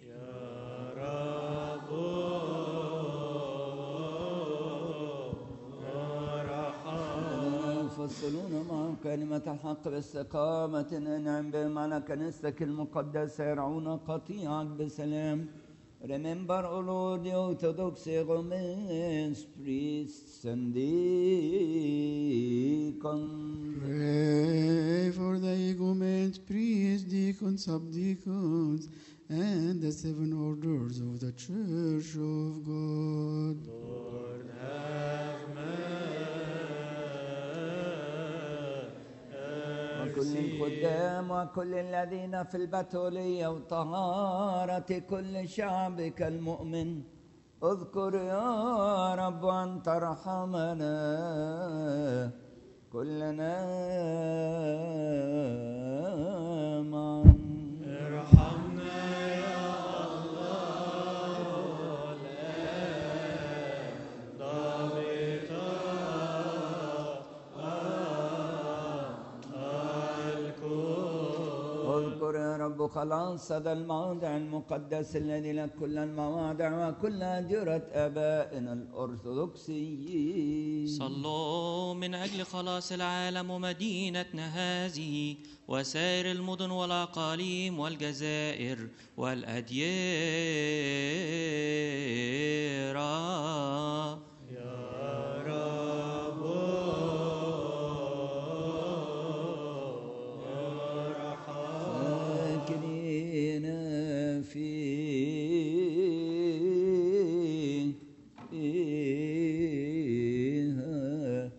يفصلون معهم كلمة الحق باستقامة انعم بهم على كنيستك المقدسة يرعون قطيعك بسلام Remember, O Lord, the Orthodox Romans, priests and deacons. Pray for the igumens, priests, deacons, subdeacons, and the seven orders of the Church of God. Lord, have وكل الخدام وكل الذين في البتولية وطهارة كل شعبك المؤمن اذكر يا رب أن ترحمنا كلنا معا ارحمنا يا الله اذكر يا رب خلاص هذا الموضع المقدس الذي لك كل المواضع وكل أديرة آبائنا الأرثوذكسيين صلوا من أجل خلاص العالم ومدينتنا هذه وسائر المدن والأقاليم والجزائر والأديرة ساكنين فيها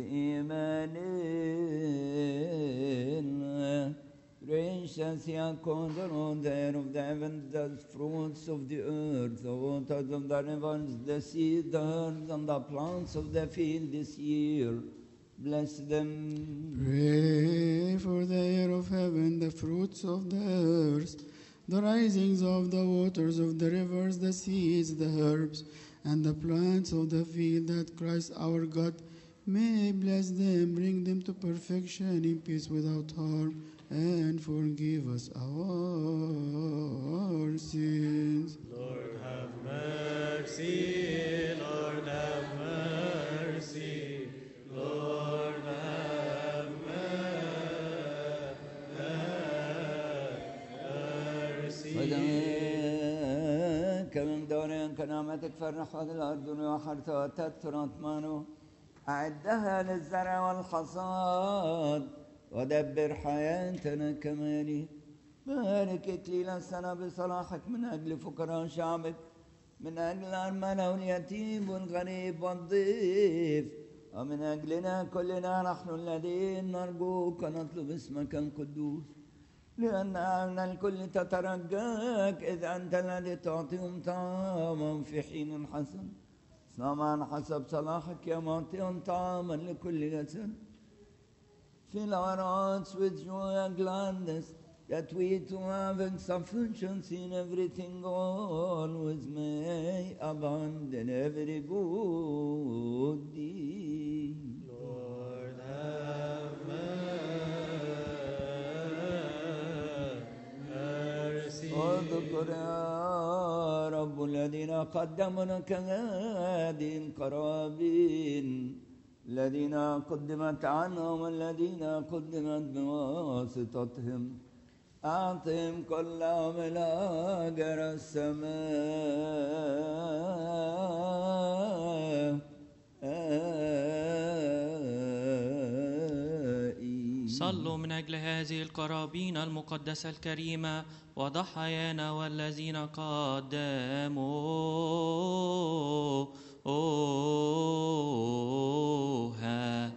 بإيماننا Gracious Yakodar, there of the heavens, the fruits of the earth, the waters of the rivers, the sea, the herbs, and the plants of the field this year. Bless them. Pray for the air of heaven, the fruits of the earth, the risings of the waters of the rivers, the seas, the herbs, and the plants of the field, that Christ our God may bless them, bring them to perfection in peace without harm, and forgive us our sins. Lord have mercy, Lord have mercy, Lord have mercy. وذاك من دورين كنعمتك فرح هذه الأرض وحرث وتتر أطمانه أعدها للزرع والحصاد ودبر حياتنا كمالي بارك إكليل السنة بصلاحك من أجل فقراء شعبك من أجل الأرملة واليتيم والغريب والضيف ومن أجلنا كلنا نحن الذين نرجوك ونطلب اسمك القدوس لأن أن الكل تترجاك إذ أنت الذي تعطيهم طعاما في حين حسن اصنع حسب صلاحك يا معطيهم طعاما لكل جسد Fill our hearts with joy and gladness, that we too having sufficiency in everything always may abound in every good deed. Lord have mercy. اذكر يا رب الذين قدموا لك هذه القرابين الذين قدمت عنهم والذين قدمت بواسطتهم أعطهم كل عمل أجر السماء صلوا من أجل هذه القرابين المقدسة الكريمة وضحايانا والذين قدموها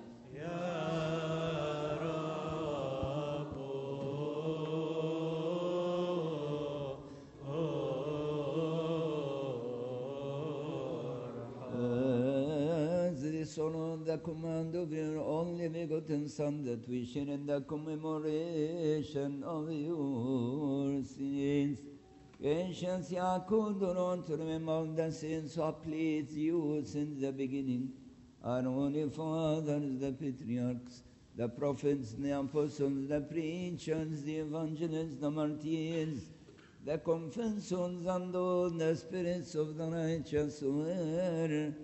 As the son of the command of your only begotten Son, that we share in the commemoration of your sins. Gracious Yaakov, on to remember the sins what pleased you since the beginning. Our holy fathers, the patriarchs, the prophets, the apostles, the preachers, the evangelists, the martyrs, the confessors and all the spirits of the righteous were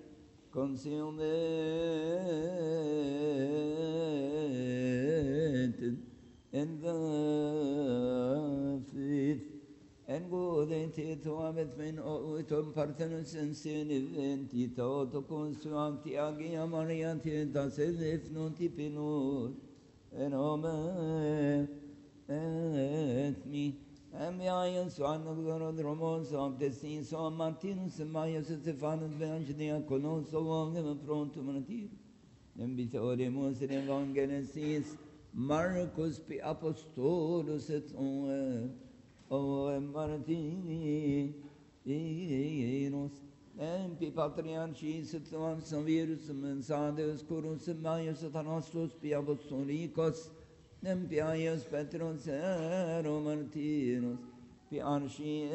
consummated in the faith and good to amit min uitum partenus in sin eventi to consuanti agia marianti da sedef non ti pinur en ome et mi Em yayin soğan nılgara dromon soğan desin soğan martinus mayas stefanus venjnia konon soğan gem pronto manatir. Nem biteoremus in evangenesis Marcus pi apostolus et oe oe martini Enos Em pi patriarchis et oam savirus mensadeus curus maius et anastos pi apostolicos Nem piaios Petros ero martiros, pi arshi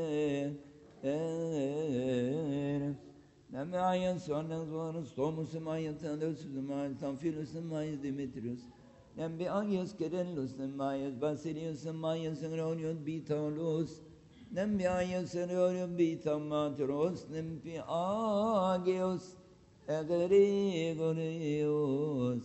ere. Nem aios ones voros tomus maios andos maios Tamphilus maios Demetrius. Nem piaios Kerellus maios Basilius maios Agronius Bitaulus. Nem piaios Agronius Bitamatros. Nem piaios Egregorius.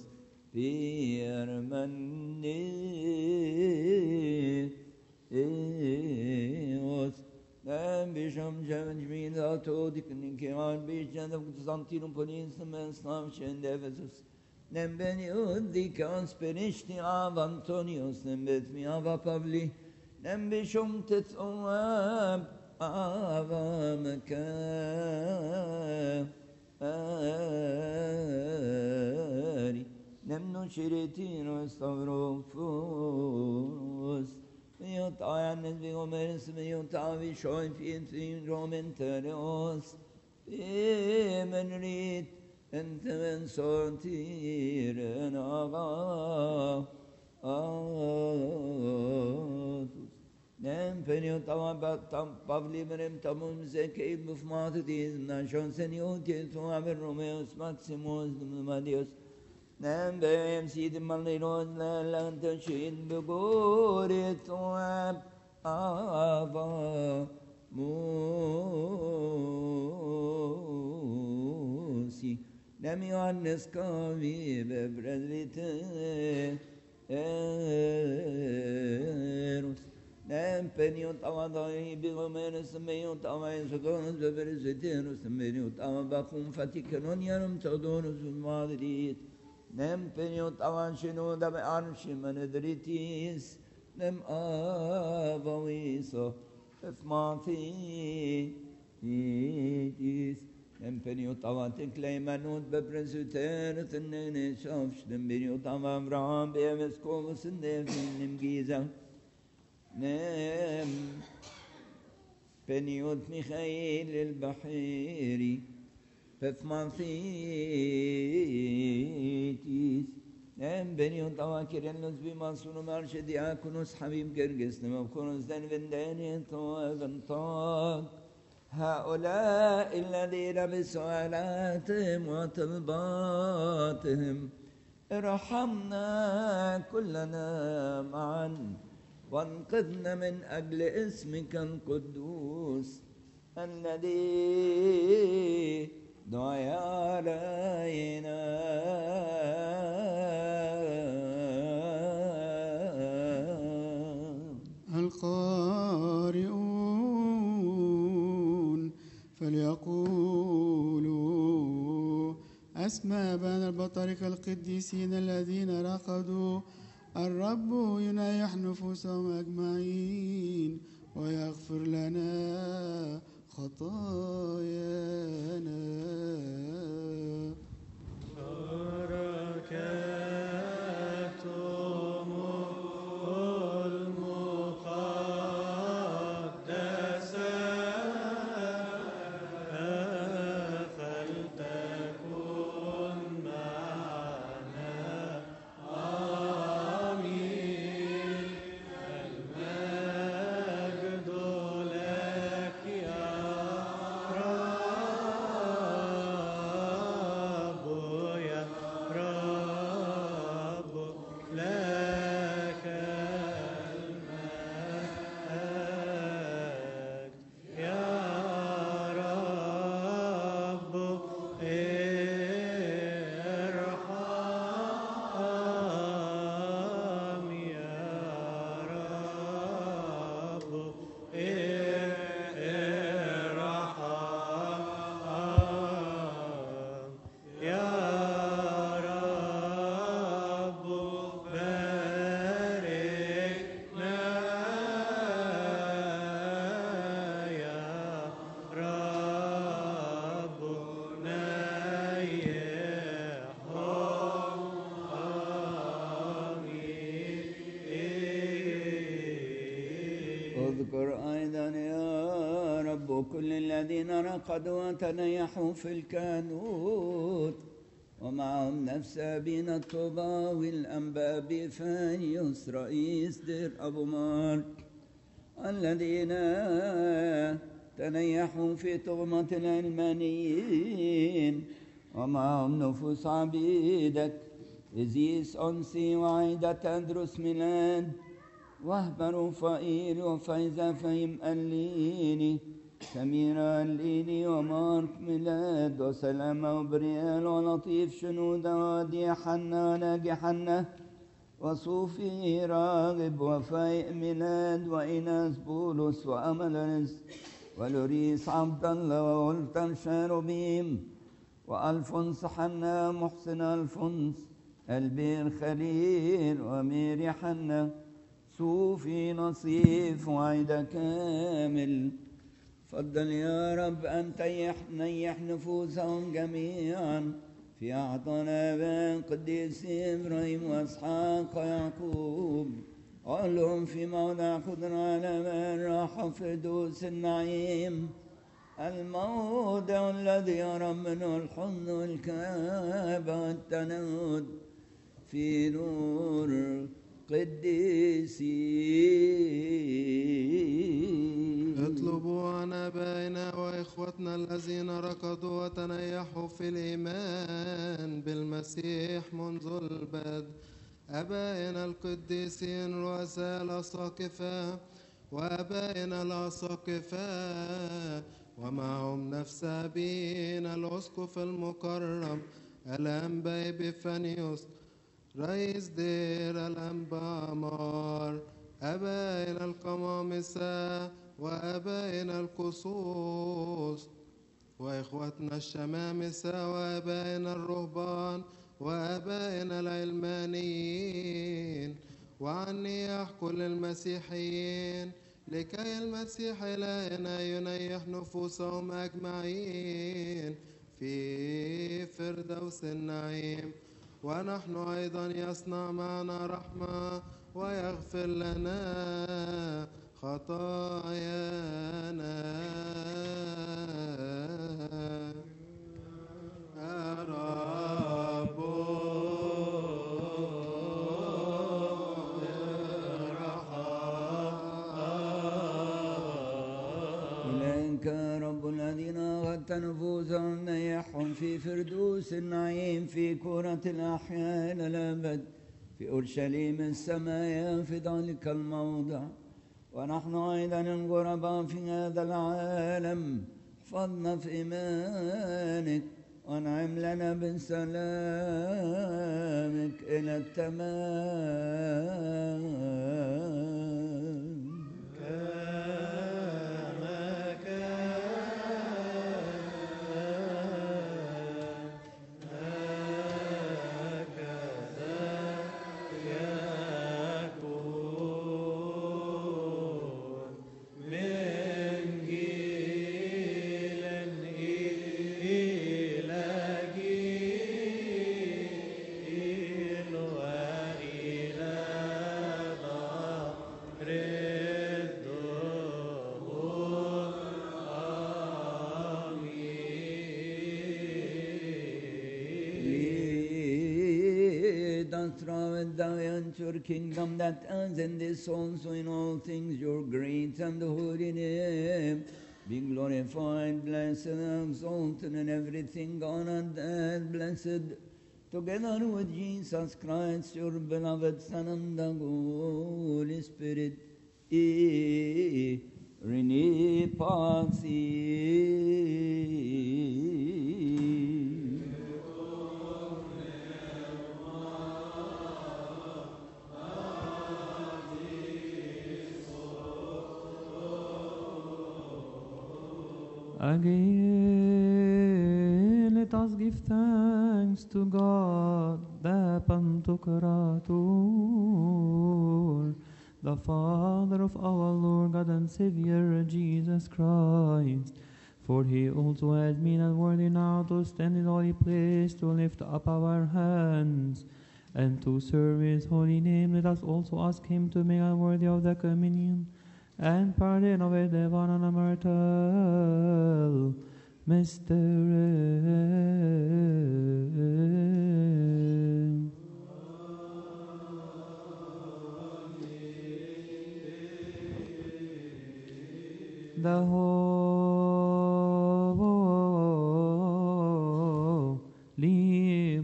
Piermanneos Nem bisham jevin ato diknin keman bishan of Constantinum Polisum and Slav and Ephesus Nem ben yudikan spenishti av Antonius Nem bet mi ava Pavli Nem bishum tet oam ava mekari Nem şiretino stavropos Mio tayannes vi omeres mio tavi shoin fin fin romenterios Emen rit ente men sortiren aga Atus Nem penio tama tam pavli merem tamum zekeil mufmat diz nashon senio ti tu aver romeos maximus numadios Nem beim sid malinos la lanta shin bugore tuab ava musi Nem Yohannes kavi bebredrite eros Nem penio tava dai bigomenes meio tava in sodonos bebereseteros meio tava bacum faticanon yarum todonos madrid Nem penio tava shino da arshi manedritis Nem avawiso efmati itis Nem penio tava tekleimanut bepresuter tennene shafsh Nem penio tava Abraham beves kovus nevin nem giza نام بنيوت ميخائيل البحيري فثمانثيتيس نام بنيوت أواكر الناس بمنصور مرش دياكونوس حبيب قرقس نمكونوس دان فنداني طاق هؤلاء الذين بسؤالاتهم وطلباتهم ارحمنا كلنا معا وانقذنا من أجل اسمك القدوس الذي دعي علينا أسماء بين البطاركة القديسين الذين رقدوا الرب ينيح نفوسهم أجمعين ويغفر لنا خطايانا بركاتهم المقدسة فلتكن معنا آمين المجد لك يا رب يا رب لك المجد يا رب ارحم يا رب ارحم يا رب باركنا يا رب آمين اذكر أيضا يا رب كل الذين رقدوا وتنيحوا في الكانوت ومعهم نفس أبينا الطوباوي الأنبا بيفانيوس رئيس دير أبو مارك الذين تنيحوا في تغمة العلمانيين ومعهم نفوس عبيدك إزيس أنسي وعيدة تدرس ميلاد وهب رفائيل وفايزة فهم الليني سميرة الليني ومارك ميلاد وسلامة وبريال ولطيف شنودة ودي حنا وناجي حنا وصوفي راغب وفايق ميلاد وإناس بولس وأمل رزق ولوريس عبد الله وولتر شاروبيم وألفونس حنا محسن ألفونس البير خليل وميري حنا صوفي نصيف وعيدة كامل فضل يا رب أن تيح نيح نفوسهم جميعا في أعطانا بين قديس إبراهيم وإسحاق ويعقوب علهم في موضع قدر على من راح في دوس النعيم الموضع الذي يرى منه الحزن والكآبة والتنود في نور قديسي اطلبوا عن ابائنا واخوتنا الذين ركضوا وتنيحوا في الايمان بالمسيح منذ البدء ابائنا القديسين رؤساء الاساقفه وابائنا الاساقفه ومعهم نفس ابينا الاسقف المكرم الانبا بفانيوس رئيس دير الأنبا مار أبائنا القمامسة وأبائنا القصوص وإخوتنا الشمامسة وأبائنا الرهبان وأبائنا العلمانيين وعن نياح كل المسيحيين لكي المسيح إلهنا ينيح نفوسهم أجمعين في فردوس النعيم ونحن أيضا يصنع معنا رحمة ويغفر لنا خطايانا يا رب إليك يا رب الذين أغدت نفوسهم نيحهم في فردوس النعيم في كرة الأحياء إلى الأبد في أورشليم السماء في ذلك الموضع ونحن أيضا الغرباء في هذا العالم احفظنا في إيمانك وانعم لنا بسلامك إلى التمام كما كان throughout thou and your kingdom that ends in this also in all things your great and holy name. Be glorified, blessed, and exalted in everything, honored and blessed, together with Jesus Christ, your beloved Son, and the Holy Spirit. E Rene Paxi. Again, let us give thanks to God, the Pantocrator, the Father of our Lord God and Savior Jesus Christ. For he also has made us worthy now to stand in holy place to lift up our hands and to serve his holy name. Let us also ask him to make us worthy of the communion and pardon of a divine and immortal mystery. The holy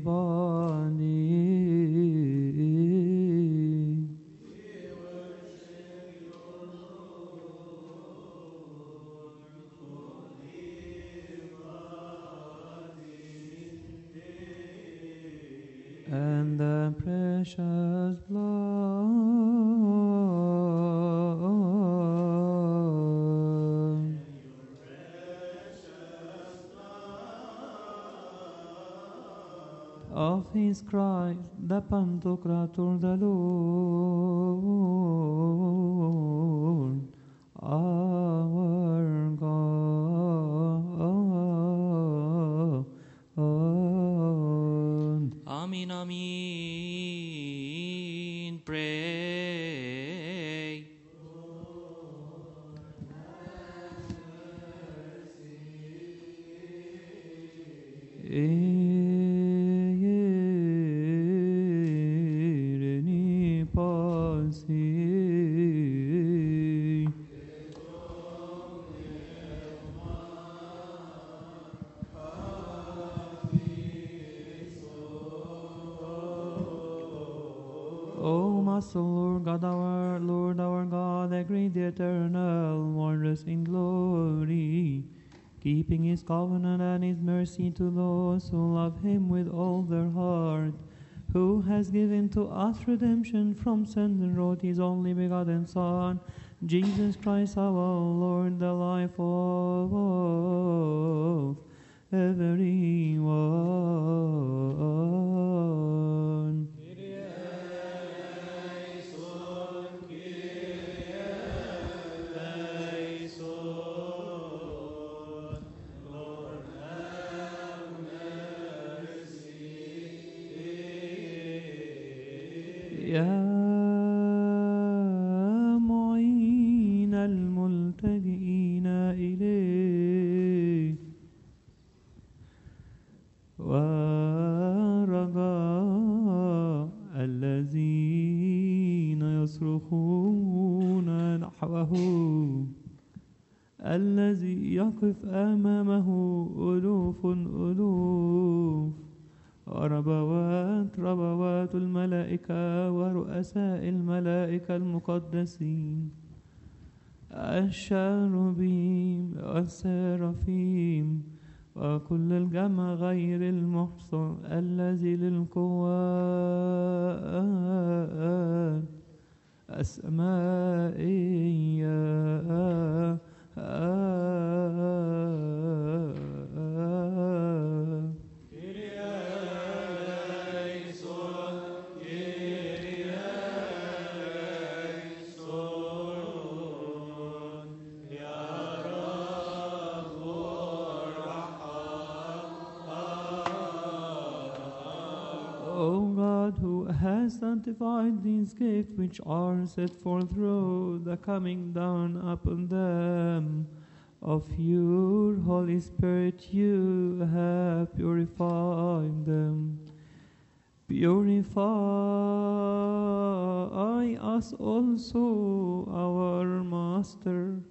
body. and the precious blood of his Christ, the Pantocrator, the Lord, our God. Amin, amin. Pray. Ireni pasi. O Master Lord God, our Lord, our God, the great, the eternal, wondrous in glory, keeping his covenant and his mercy to those who love him with all their heart, who has given to us redemption from sin and wrote his only begotten Son, Jesus Christ our Lord, the life of everyone. يا معين الملتجئين إليه ورجاء الذين يصرخون نحوه الذي يقف أمامه ألوف ألوف وربوات ربوات الملائكة ورؤساء الملائكة المقدسين الشاربيم والسرافيم وكل الجمع غير المحصى الذي للقوات السمائية O God, who has sanctified these gifts which are set forth through the coming down upon them of your Holy Spirit, you have purified them. Purify us also, our Master,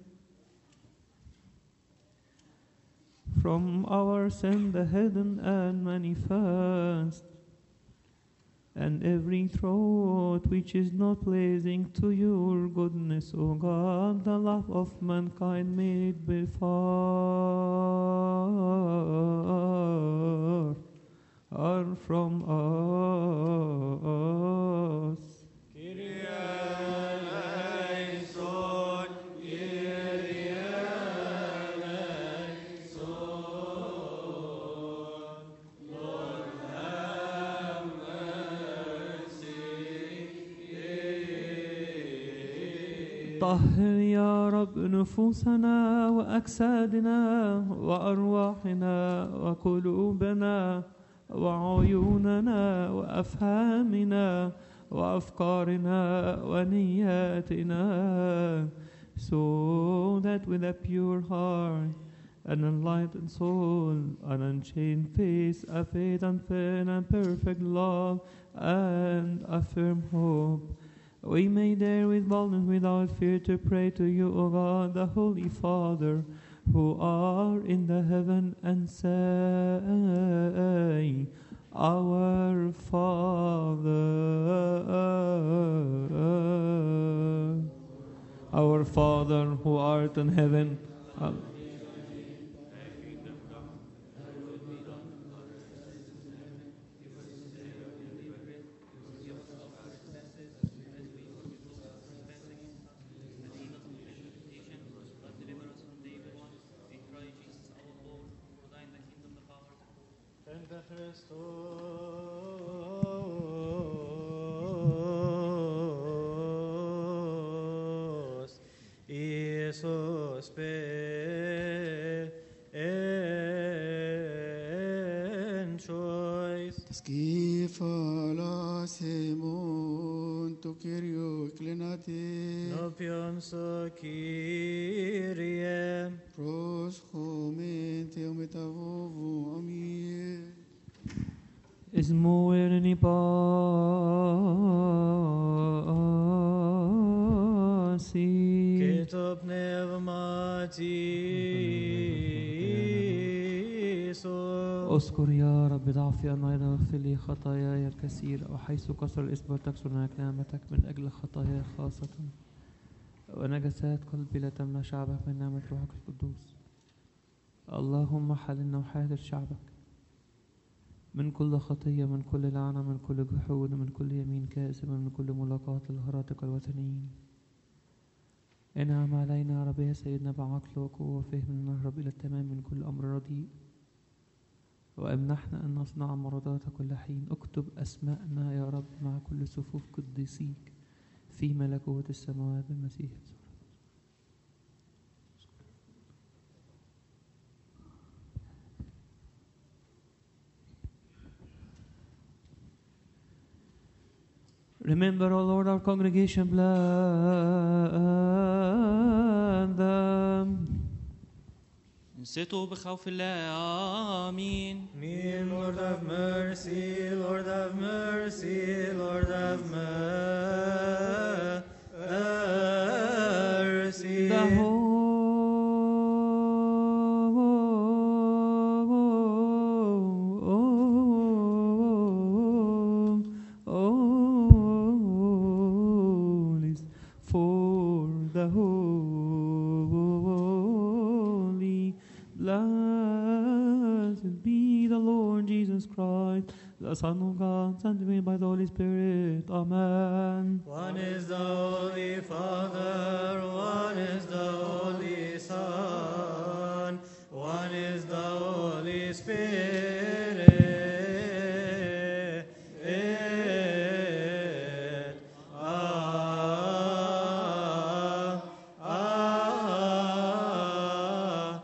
from our sin, the hidden and manifest, and every thought which is not pleasing to your goodness, O God, the love of mankind made before are from us. طهر يا رب نفوسنا وأجسادنا وأرواحنا وقلوبنا وعيوننا وأفهامنا وأفكارنا ونياتنا so that with a pure heart an enlightened soul, an unchained face, a faith unfeigned and perfect love, and a firm hope. We may dare with boldness without fear to pray to you, O God, the Holy Father, who are in the heaven, and say, Our Father, our Father who art in heaven. hallowed Χριστός Ιησούς πέντσοις تسكيف على سيمون تكيريو كليناتي νόπιον σου Κύριε روس خومين تيوم تغوفو أمين اسمه ارني باسي και το πνεύμα σου اذكر يا رب ضعفي أنا أيضا واغفر لي خطاياي الكثيرة وحيث كسر الإصبع تكسر هناك نعمتك من أجل خطاياي خاصة ونجسات قلبي لا تمنع شعبك من نعمة روحك القدوس اللهم حللنا وحاذر شعبك من كل خطية من كل لعنة من كل جحود من كل يمين كاذب من كل ملاقاة الهراطقة الوثنيين انعم علينا يا رب يا سيدنا بعقل وقوة وفهم نهرب إلى التمام من كل أمر رديء وامنحنا أن نصنع مرضات كل حين اكتب أسماءنا يا رب مع كل صفوف قديسيك في ملكوت السماوات بالمسيح يسوع Remember, O Lord, our congregation, bless them. انصتوا بخوف الله آمين Me, Lord have mercy, Lord have mercy, Lord have mercy. The holies for the holy. Blessed be the Lord Jesus Christ, the Son of God, sanctified by the Holy Spirit. Amen. One is the Holy Father, one is the Holy Son, one is the Holy Spirit. Ah, ah,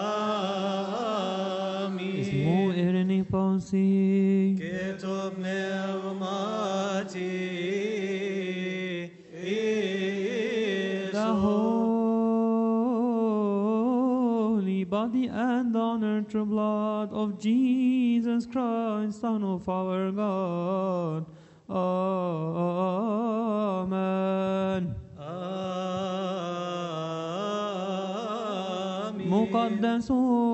Amen. Ismo ereni pausi. Και το πνεύμα The holy body and honor true blood of Jesus Christ, Son of our God. Amen. آمين مقدس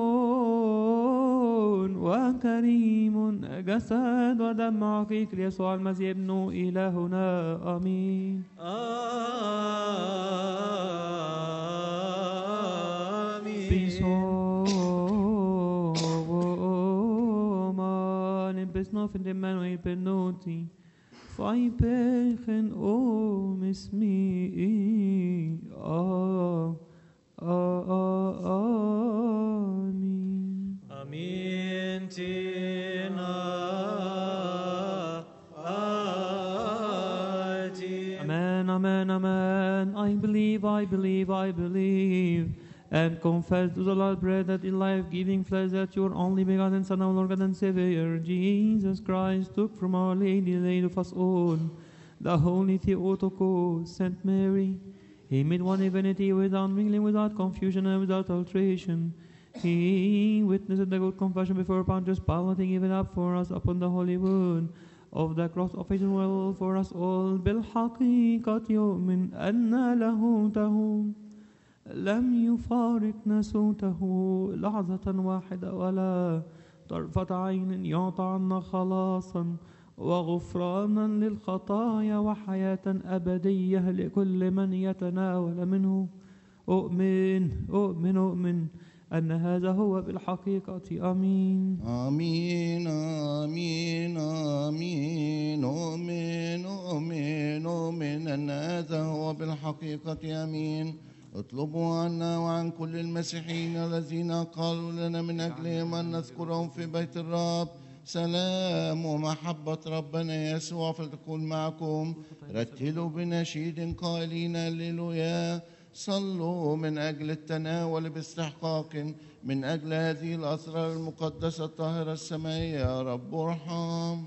وكريم جسد ودم عقيق ليسوع المسيح ابن إلهنا آمين آمين Pisoman en besnoffen de Manuel benoti. Fai pechen o mismi. Ah, ah, ah, Amen. Amin tina ati. Amen, amen, amen. I believe, I believe, I believe. And confess to the Lord, bread that in life giving flesh that your only begotten Son, our Lord God and Savior, Jesus Christ, took from our Lady, Lady of us all, the Holy Theotokos, Saint Mary. He made one divinity without mingling, without confusion, and without alteration. He witnessed the good compassion before Pontius Pilate, and gave it up for us upon the holy wood of the cross of his will for us all بالحقيقة يؤمن أن لاهوته لم يفارق ناسوته لحظة واحدة ولا طرفة عين يعطى عنا خلاصا وغفرانا للخطايا وحياة أبدية لكل من يتناول منه أؤمن أؤمن أؤمن أن هذا هو بالحقيقة آمين آمين آمين آمين أؤمن أؤمن أؤمن أن هذا هو بالحقيقة آمين اطلبوا عنا وعن كل المسيحيين الذين قالوا لنا من أجلهم أن نذكرهم في بيت الرب سلام ومحبة ربنا يسوع فلتكون معكم رتلوا بنشيد قائلين هللويا صلوا من أجل التناول باستحقاق من أجل هذه الأسرار المقدسة الطاهرة السمائية يا رب ارحم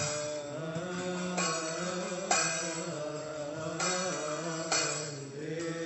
Amen.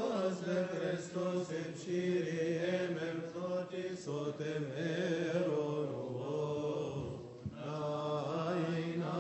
Christos, de Christos in Shiri emem sotis sotem eron Aina.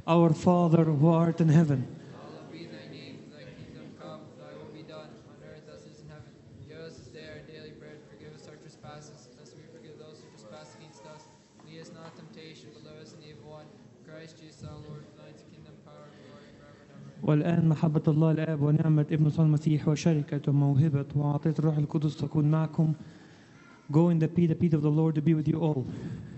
Our Father who art in heaven, Hallowed be thy name, thy kingdom come, thy will be done, on earth as it is in heaven. Give us this day our daily bread, forgive us our trespasses, as we forgive those who trespass against us. Lead us not into temptation, but deliver us from the evil one. Christ Jesus our Lord, for thine is the kingdom, power, and glory, forever and ever. والآن محبة الله الآب ونعمة ابن صلى المسيح وشركة وموهبة وعطية الروح القدس تكون معكم. Go in the peace, the peace of the Lord to be with you all.